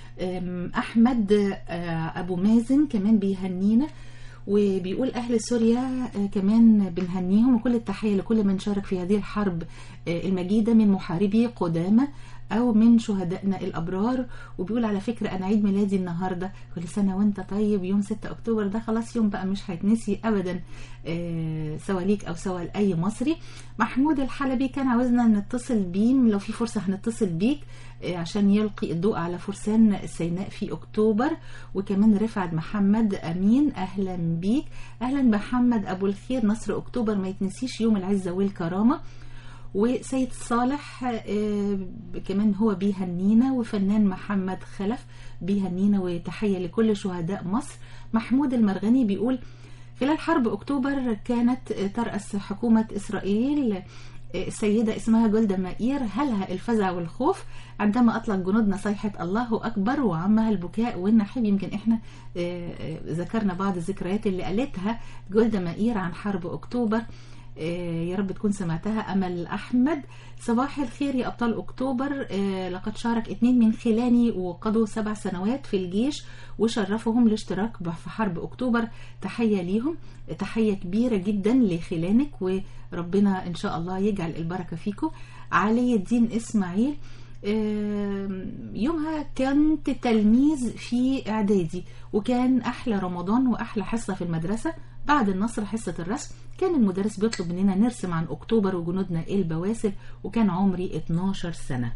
واحمد ابو مازن كمان بيهنينا وبيقول أهل سوريا آه، كمان بنهنيهم وكل التحية لكل من شارك في هذه الحرب آه، المجيدة من محاربي قدامى أو من شهدائنا الأبرار وبيقول على فكرة أنا عيد ميلادي النهاردة كل سنة وأنت طيب يوم 6 أكتوبر ده خلاص يوم بقى مش هيتنسي أبدا آه، سواء ليك أو سواء لأي مصري محمود الحلبي كان عاوزنا نتصل بيه لو في فرصة هنتصل بيك آه، عشان يلقي الضوء على فرسان سيناء في أكتوبر وكمان رفعت محمد أمين أهلا بيك أهلا محمد أبو الخير نصر أكتوبر ما يتنسيش يوم العزة والكرامة وسيد صالح آه، كمان هو بيهنينا وفنان محمد خلف بيهنينا وتحية لكل شهداء مصر محمود المرغني بيقول خلال حرب أكتوبر كانت آه، ترأس حكومة إسرائيل آه، السيدة اسمها جولدا مائير هلها الفزع والخوف عندما أطلق جنودنا صيحة الله أكبر وعمها البكاء والنحيب يمكن إحنا آه، آه، ذكرنا بعض الذكريات اللي قالتها جولدا مائير عن حرب أكتوبر آه، يا رب تكون سمعتها أمل أحمد صباح الخير يا أبطال أكتوبر آه، لقد شارك اتنين من خلاني وقضوا سبع سنوات في الجيش وشرفهم الاشتراك في حرب أكتوبر تحية ليهم تحية كبيرة جدا لخلانك وربنا إن شاء الله يجعل البركة فيكم علي الدين إسماعيل آم، يومها كنت تلميذ في إعدادي وكان أحلى رمضان وأحلى حصة في المدرسة بعد النصر حصة الرسم كان المدرس بيطلب مننا نرسم عن أكتوبر وجنودنا البواسل وكان عمري 12 سنة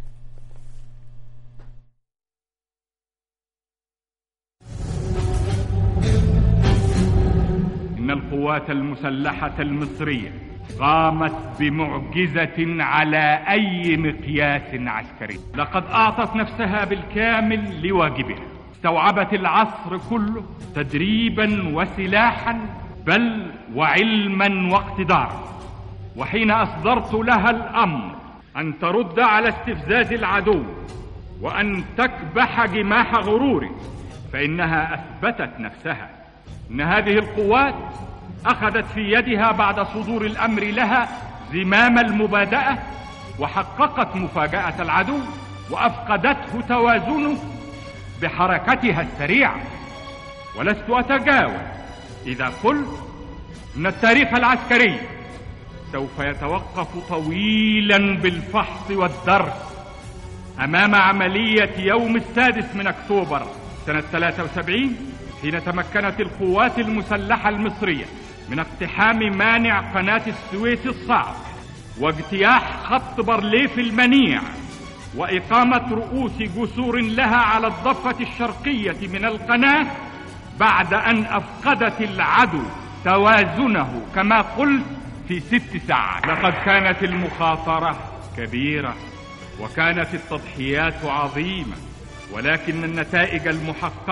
إن القوات المسلحة المصرية قامت بمعجزة على أي مقياس عسكري لقد أعطت نفسها بالكامل لواجبها استوعبت العصر كله تدريبا وسلاحا بل وعلما واقتدارا وحين أصدرت لها الأمر أن ترد على استفزاز العدو وأن تكبح جماح غروره فإنها أثبتت نفسها إن هذه القوات أخذت في يدها بعد صدور الأمر لها زمام المبادئة وحققت مفاجأة العدو وأفقدته توازنه بحركتها السريعة ولست أتجاوز إذا قلت إن التاريخ العسكري سوف يتوقف طويلا بالفحص والدرس أمام عملية يوم السادس من أكتوبر سنة 73 حين تمكنت القوات المسلحة المصرية من اقتحام مانع قناة السويس الصعب واجتياح خط برليف المنيع وإقامة رؤوس جسور لها على الضفة الشرقية من القناة بعد أن أفقدت العدو توازنه كما قلت في ست ساعات لقد كانت المخاطرة كبيرة وكانت التضحيات عظيمة ولكن النتائج المحققة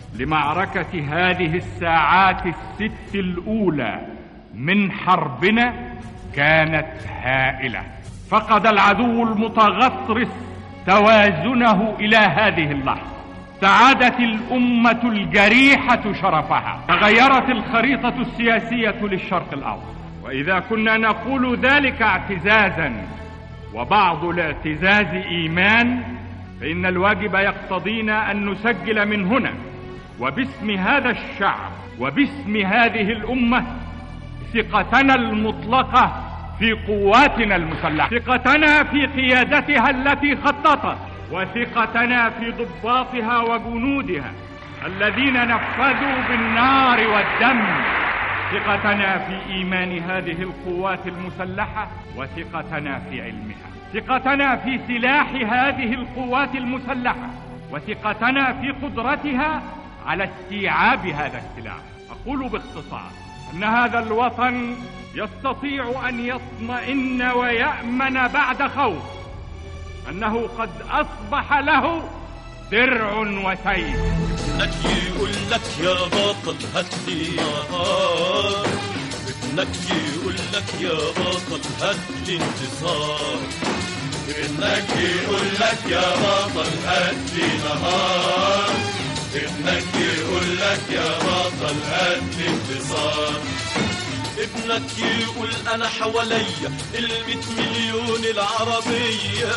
لمعركة هذه الساعات الست الأولى من حربنا كانت هائلة فقد العدو المتغطرس توازنه إلى هذه اللحظة سعادت الأمة الجريحة شرفها تغيرت الخريطة السياسية للشرق الأوسط وإذا كنا نقول ذلك اعتزازا وبعض الاعتزاز إيمان فإن الواجب يقتضينا أن نسجل من هنا وباسم هذا الشعب وباسم هذه الأمة ثقتنا المطلقة في قواتنا المسلحة ثقتنا في قيادتها التي خططت وثقتنا في ضباطها وجنودها الذين نفذوا بالنار والدم ثقتنا في ايمان هذه القوات المسلحه وثقتنا في علمها ثقتنا في سلاح هذه القوات المسلحه وثقتنا في قدرتها على استيعاب هذا السلاح اقول باختصار ان هذا الوطن يستطيع ان يطمئن ويامن بعد خوف انه قد اصبح له درع وسيف ابنك يقول لك يا بطل هات لي نهار ابنك يقول لك يا بطل هات لي انتصار ابنك يقول لك يا بطل هات لي نهار ابنك يقول لك يا بطل هات لي انتصار ابنك يقول انا حواليا الميت مليون العربية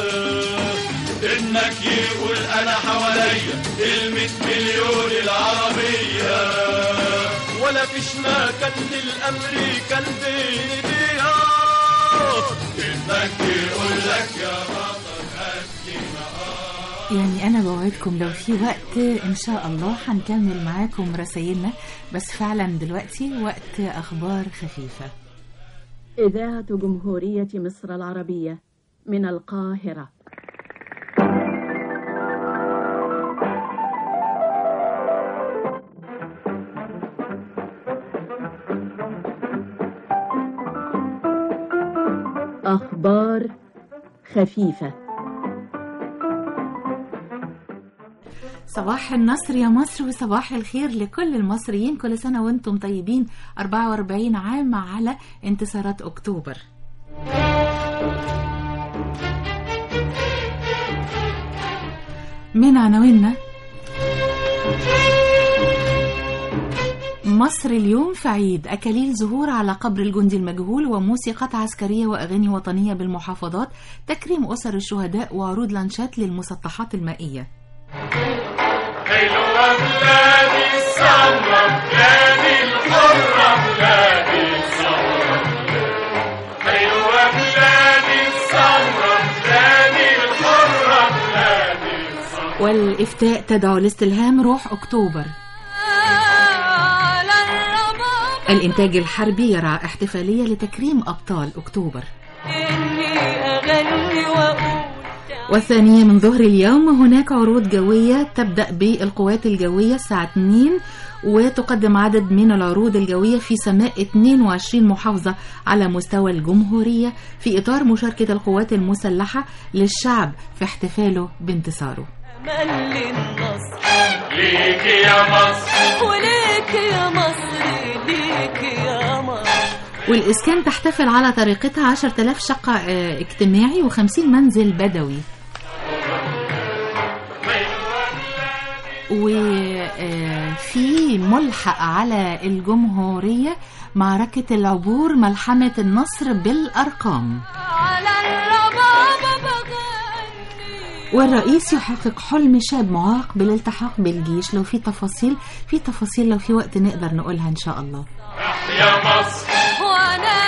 ابنك يقول انا حواليا الميت مليون العربية ولا فيش مكان للامريكان بين ديار ابنك يقول لك يا بطل هات لي نهار يعني أنا بوعدكم لو في وقت إن شاء الله هنكمل معاكم رسايلنا بس فعلا دلوقتي وقت أخبار خفيفة إذاعة جمهورية مصر العربية من القاهرة أخبار خفيفة صباح النصر يا مصر وصباح الخير لكل المصريين كل سنة وانتم طيبين 44 عام على انتصارات أكتوبر من عناويننا مصر اليوم في عيد أكاليل زهور على قبر الجندي المجهول وموسيقات عسكرية وأغاني وطنية بالمحافظات تكريم أسر الشهداء وعروض لانشات للمسطحات المائية حلوة بلادي السمرة بلادي الحرة بلادي السمرة حلوة بلادي السمرة بلادي الحرة بلادي السمرة والإفتاء تدعو لاستلهام روح أكتوبر الإنتاج الحربي يرعى احتفالية لتكريم أبطال أكتوبر إني أغني وأقول والثانية من ظهر اليوم هناك عروض جوية تبدأ بالقوات الجوية الساعة 2 وتقدم عدد من العروض الجوية في سماء 22 محافظة على مستوى الجمهورية في إطار مشاركة القوات المسلحة للشعب في احتفاله بانتصاره أمل للنصر ليك يا مصر وليك يا مصر ليك يا مصر والإسكان تحتفل على طريقتها 10000 شقة آه، اجتماعي و50 منزل بدوي وفي ملحق على الجمهورية معركة العبور ملحمة النصر بالأرقام على الربابة بغني والرئيس يحقق حلم شاب معاق بالالتحاق بالجيش لو في تفاصيل في تفاصيل لو في وقت نقدر نقولها إن شاء الله يا مصر وأنا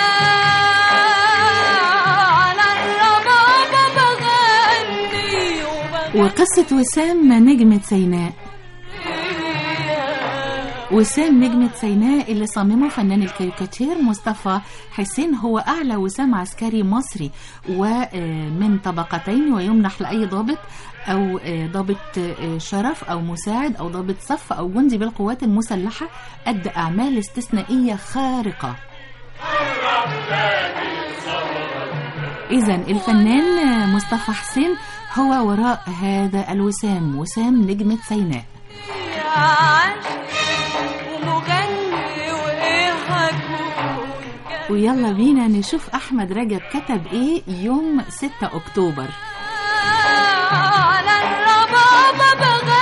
على الربابة بغني وبغني وقصة وسام نجمة سيناء وسام نجمة سيناء اللي صممه فنان الكاريكاتير مصطفى حسين هو أعلى وسام عسكري مصري ومن طبقتين ويمنح لأي ضابط أو آه، ضابط آه، شرف أو مساعد أو ضابط صف أو جندي بالقوات المسلحة أدى أعمال استثنائية خارقة إذا الفنان آه، مصطفى حسين هو وراء هذا الوسام وسام نجمة سيناء عاشق ومغني وايه هكون ويلا بينا نشوف أحمد رجب كتب إيه يوم 6 أكتوبر على الربابة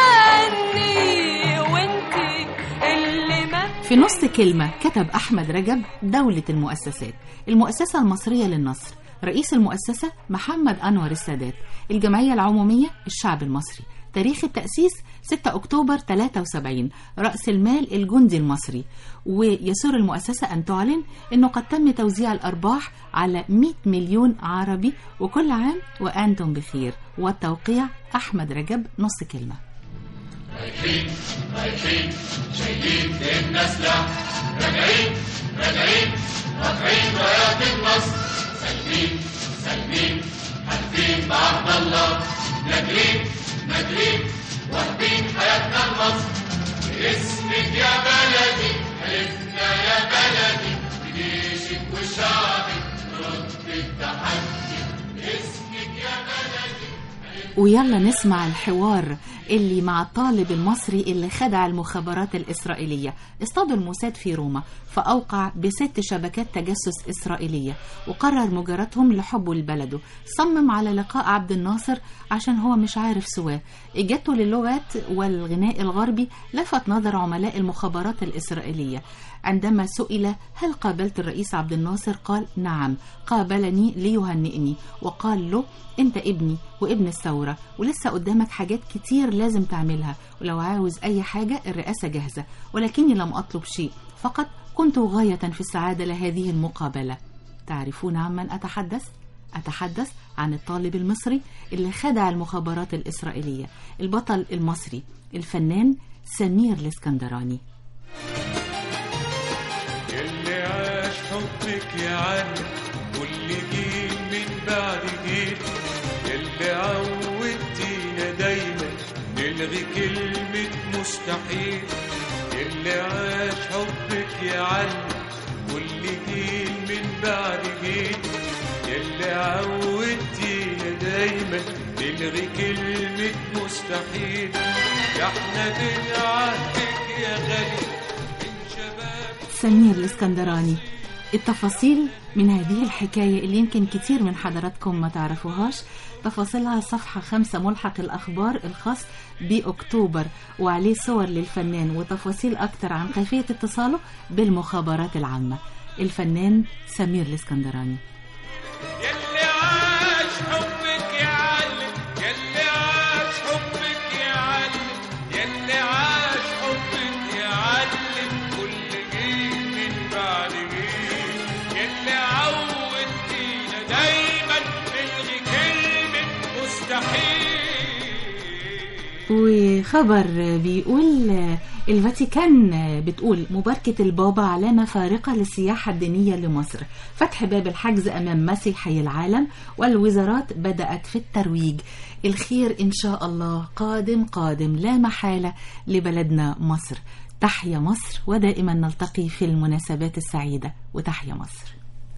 بغني وانتي اللي ما في نص كلمة كتب أحمد رجب دولة المؤسسات المؤسسة المصرية للنصر رئيس المؤسسة محمد أنور السادات الجمعية العمومية الشعب المصري تاريخ التأسيس 6 أكتوبر 73 رأس المال الجندي المصري ويسر المؤسسة أن تعلن أنه قد تم توزيع الأرباح على 100 مليون عربي وكل عام وأنتم بخير والتوقيع أحمد رجب نص كلمة رايحين رايحين شايلين بينا سلاح راجعين راجعين رافعين رايات النصر سالمين سالمين حالفين بعهد الله ناجرين ناجرين واخدين حياتنا لمصر باسمك يا بلدي حلفنا يا بلدي بجيشك وشعبك رد التحدي باسمك يا بلدي ويلا نسمع الحوار اللي مع الطالب المصري اللي خدع المخابرات الإسرائيلية اصطادوا الموساد في روما فأوقع بست شبكات تجسس إسرائيلية وقرر مجاراتهم لحبه لبلده صمم على لقاء عبد الناصر عشان هو مش عارف سواه إجابته للغات والغناء الغربي لفت نظر عملاء المخابرات الإسرائيلية عندما سئل هل قابلت الرئيس عبد الناصر قال نعم قابلني ليهنئني وقال له انت ابني وابن الثورة ولسه قدامك حاجات كتير لازم تعملها ولو عاوز اي حاجة الرئاسة جاهزة ولكني لم اطلب شيء فقط كنت غاية في السعادة لهذه المقابلة تعرفون عمن اتحدث؟ أتحدث عن الطالب المصري اللي خدع المخابرات الإسرائيلية البطل المصري الفنان سمير الاسكندراني اللي عاش حبك يا علي واللي جيل من بعد جيل اللي عودتينا دايما نلغي كلمة مستحيل اللي عاش حبك يا علي واللي جيل من بعد جيل اللي عودتينا دايما نلغي كلمة مستحيل يا احنا بنعهدك يا غالي من شباب سمير الاسكندراني التفاصيل من هذه الحكاية اللي يمكن كتير من حضراتكم ما تعرفوهاش تفاصيلها صفحة خمسة ملحق الأخبار الخاص بأكتوبر وعليه صور للفنان وتفاصيل أكتر عن كيفية اتصاله بالمخابرات العامة الفنان سمير الاسكندراني يلي عاش حبك يا علم يلي عاش حبك يا علم يلي عاش حبك يا علم كل جيل من بعد جيل يلي عودتينا دايما نلغي كلمة مستحيل وخبر بيقول الفاتيكان بتقول مباركة البابا علامة فارقة للسياحة الدينية لمصر فتح باب الحجز أمام مسيحي العالم والوزارات بدأت في الترويج الخير إن شاء الله قادم قادم لا محالة لبلدنا مصر تحيا مصر ودائما نلتقي في المناسبات السعيدة وتحيا مصر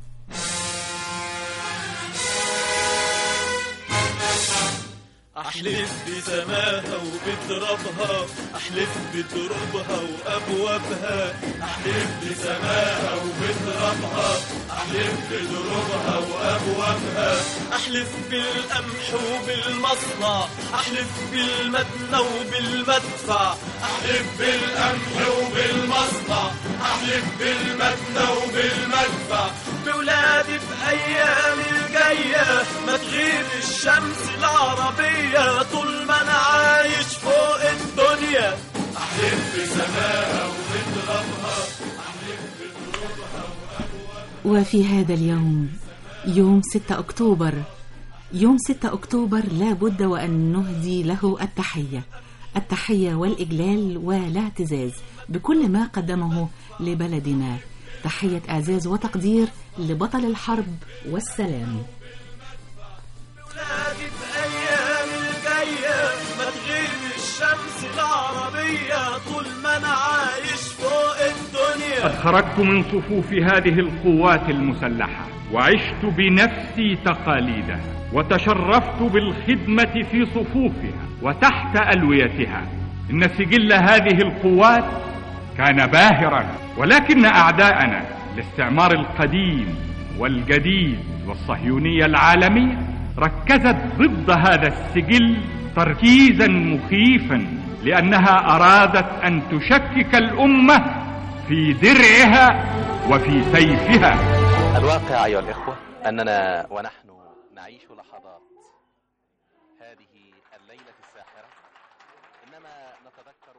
أحلف بسماها وبترابها أحلف بترابها وأبوابها أحلف بسماها وبترابها أحلف بترابها وأبوابها أحلف بالقمح وبالمصنع أحلف بالمدنى وبالمدفع أحلف بالقمح وبالمصنع أحلف بالمدنى وبالمدفع بولادي بأيام الجاية ما تغيب الشمس العربية طول ما أنا عايش فوق الدنيا أحلف بسماها وبترابها أحلف بترابها وفي هذا اليوم يوم 6 أكتوبر يوم 6 أكتوبر لا بد وأن نهدي له التحية التحية والإجلال والاعتزاز بكل ما قدمه لبلدنا تحية إعزاز وتقدير لبطل الحرب والسلام بلادي بأيام الجاية ما تغيب الشمس العربية طول ما أنا عايش فوق الدنيا قد خرجت من صفوف هذه القوات المسلحة وعشت بنفسي تقاليدها وتشرفت بالخدمة في صفوفها وتحت ألويتها إن سجل هذه القوات كان باهرا ولكن أعداءنا الاستعمار القديم والجديد والصهيونية العالمية ركزت ضد هذا السجل تركيزا مخيفا لأنها أرادت أن تشكك الأمة في درعها وفي سيفها الواقع أيها الإخوة أننا ونحن نعيش لحظات هذه الليلة الساحرة إنما نتذكر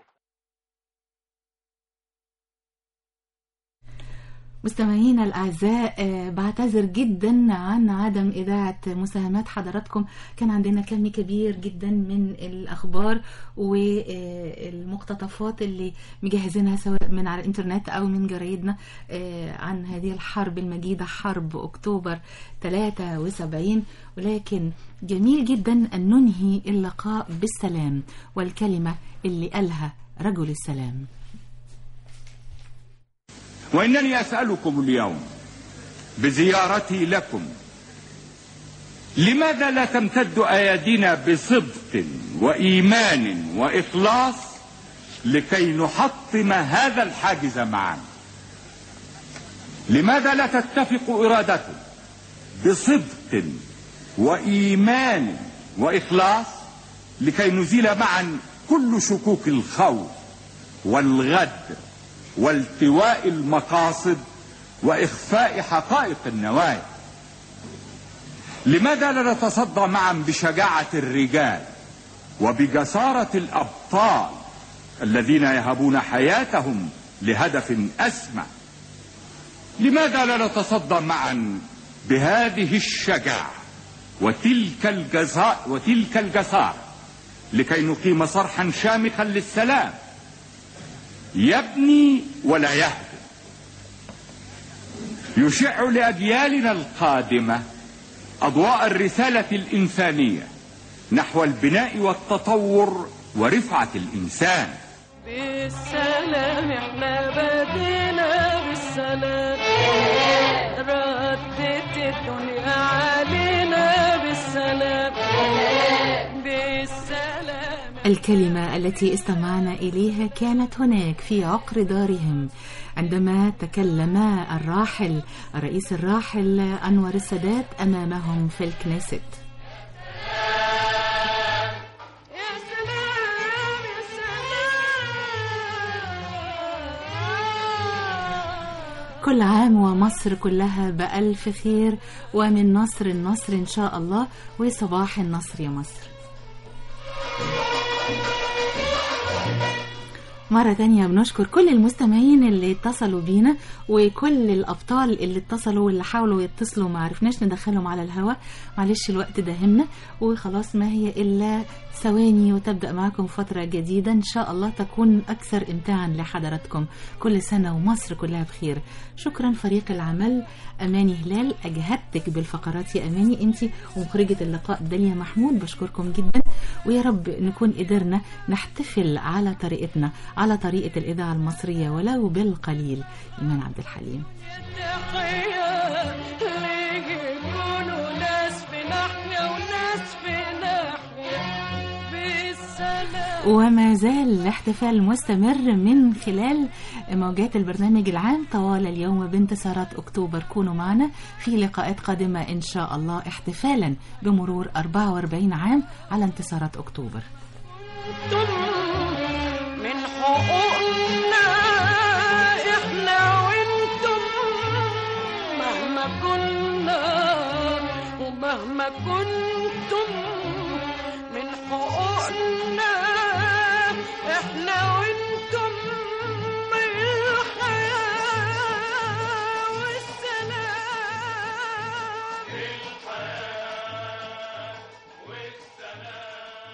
مستمعينا الأعزاء آه، بعتذر جدا عن عدم إذاعة مساهمات حضراتكم كان عندنا كم كبير جدا من الأخبار والمقتطفات اللي مجهزينها سواء من على الإنترنت أو من جرايدنا آه، عن هذه الحرب المجيدة حرب أكتوبر 73 ولكن جميل جدا أن ننهي اللقاء بالسلام والكلمة اللي قالها رجل السلام وإنني أسألكم اليوم بزيارتي لكم لماذا لا تمتد أيدينا بصدق وإيمان وإخلاص لكي نحطم هذا الحاجز معا لماذا لا تتفق إرادتنا بصدق وإيمان وإخلاص لكي نزيل معا كل شكوك الخوف والغد والتواء المقاصد واخفاء حقائق النوايا لماذا لا نتصدى معا بشجاعه الرجال وبجساره الابطال الذين يهبون حياتهم لهدف اسمى لماذا لا نتصدى معا بهذه الشجاعه وتلك الجزاء وتلك الجساره لكي نقيم صرحا شامخا للسلام يبني ولا يهدم يشع لاجيالنا القادمه اضواء الرساله الانسانيه نحو البناء والتطور ورفعه الانسان بالسلام احنا بدينا بالسلام ردت الدنيا علينا بالسلام بالسلام الكلمة التي استمعنا إليها كانت هناك في عقر دارهم عندما تكلم الراحل الرئيس الراحل أنور السادات أمامهم في الكنيست كل عام ومصر كلها بألف خير ومن نصر النصر إن شاء الله وصباح النصر يا مصر مرة تانية بنشكر كل المستمعين اللي اتصلوا بينا وكل الأبطال اللي اتصلوا واللي حاولوا يتصلوا ما عرفناش ندخلهم على الهوا معلش الوقت داهمنا وخلاص ما هي إلا ثواني وتبدأ معكم فترة جديدة إن شاء الله تكون أكثر إمتاعا لحضراتكم كل سنة ومصر كلها بخير شكرا فريق العمل أماني هلال أجهدتك بالفقرات يا أماني أنت ومخرجة اللقاء داليا محمود بشكركم جدا ويا رب نكون قدرنا نحتفل على طريقتنا على طريقة الإذاعة المصرية ولو بالقليل إيمان عبد الحليم تحية اللي يكونوا ناس في ناحية وناس في ناحية بالسلام وما زال الاحتفال مستمر من خلال موجات البرنامج العام طوال اليوم بانتصارات أكتوبر كونوا معنا في لقاءات قادمة إن شاء الله احتفالا بمرور 44 عام على انتصارات أكتوبر من حقوقنا احنا وانتم مهما كنا ومهما كنتم من حقوقنا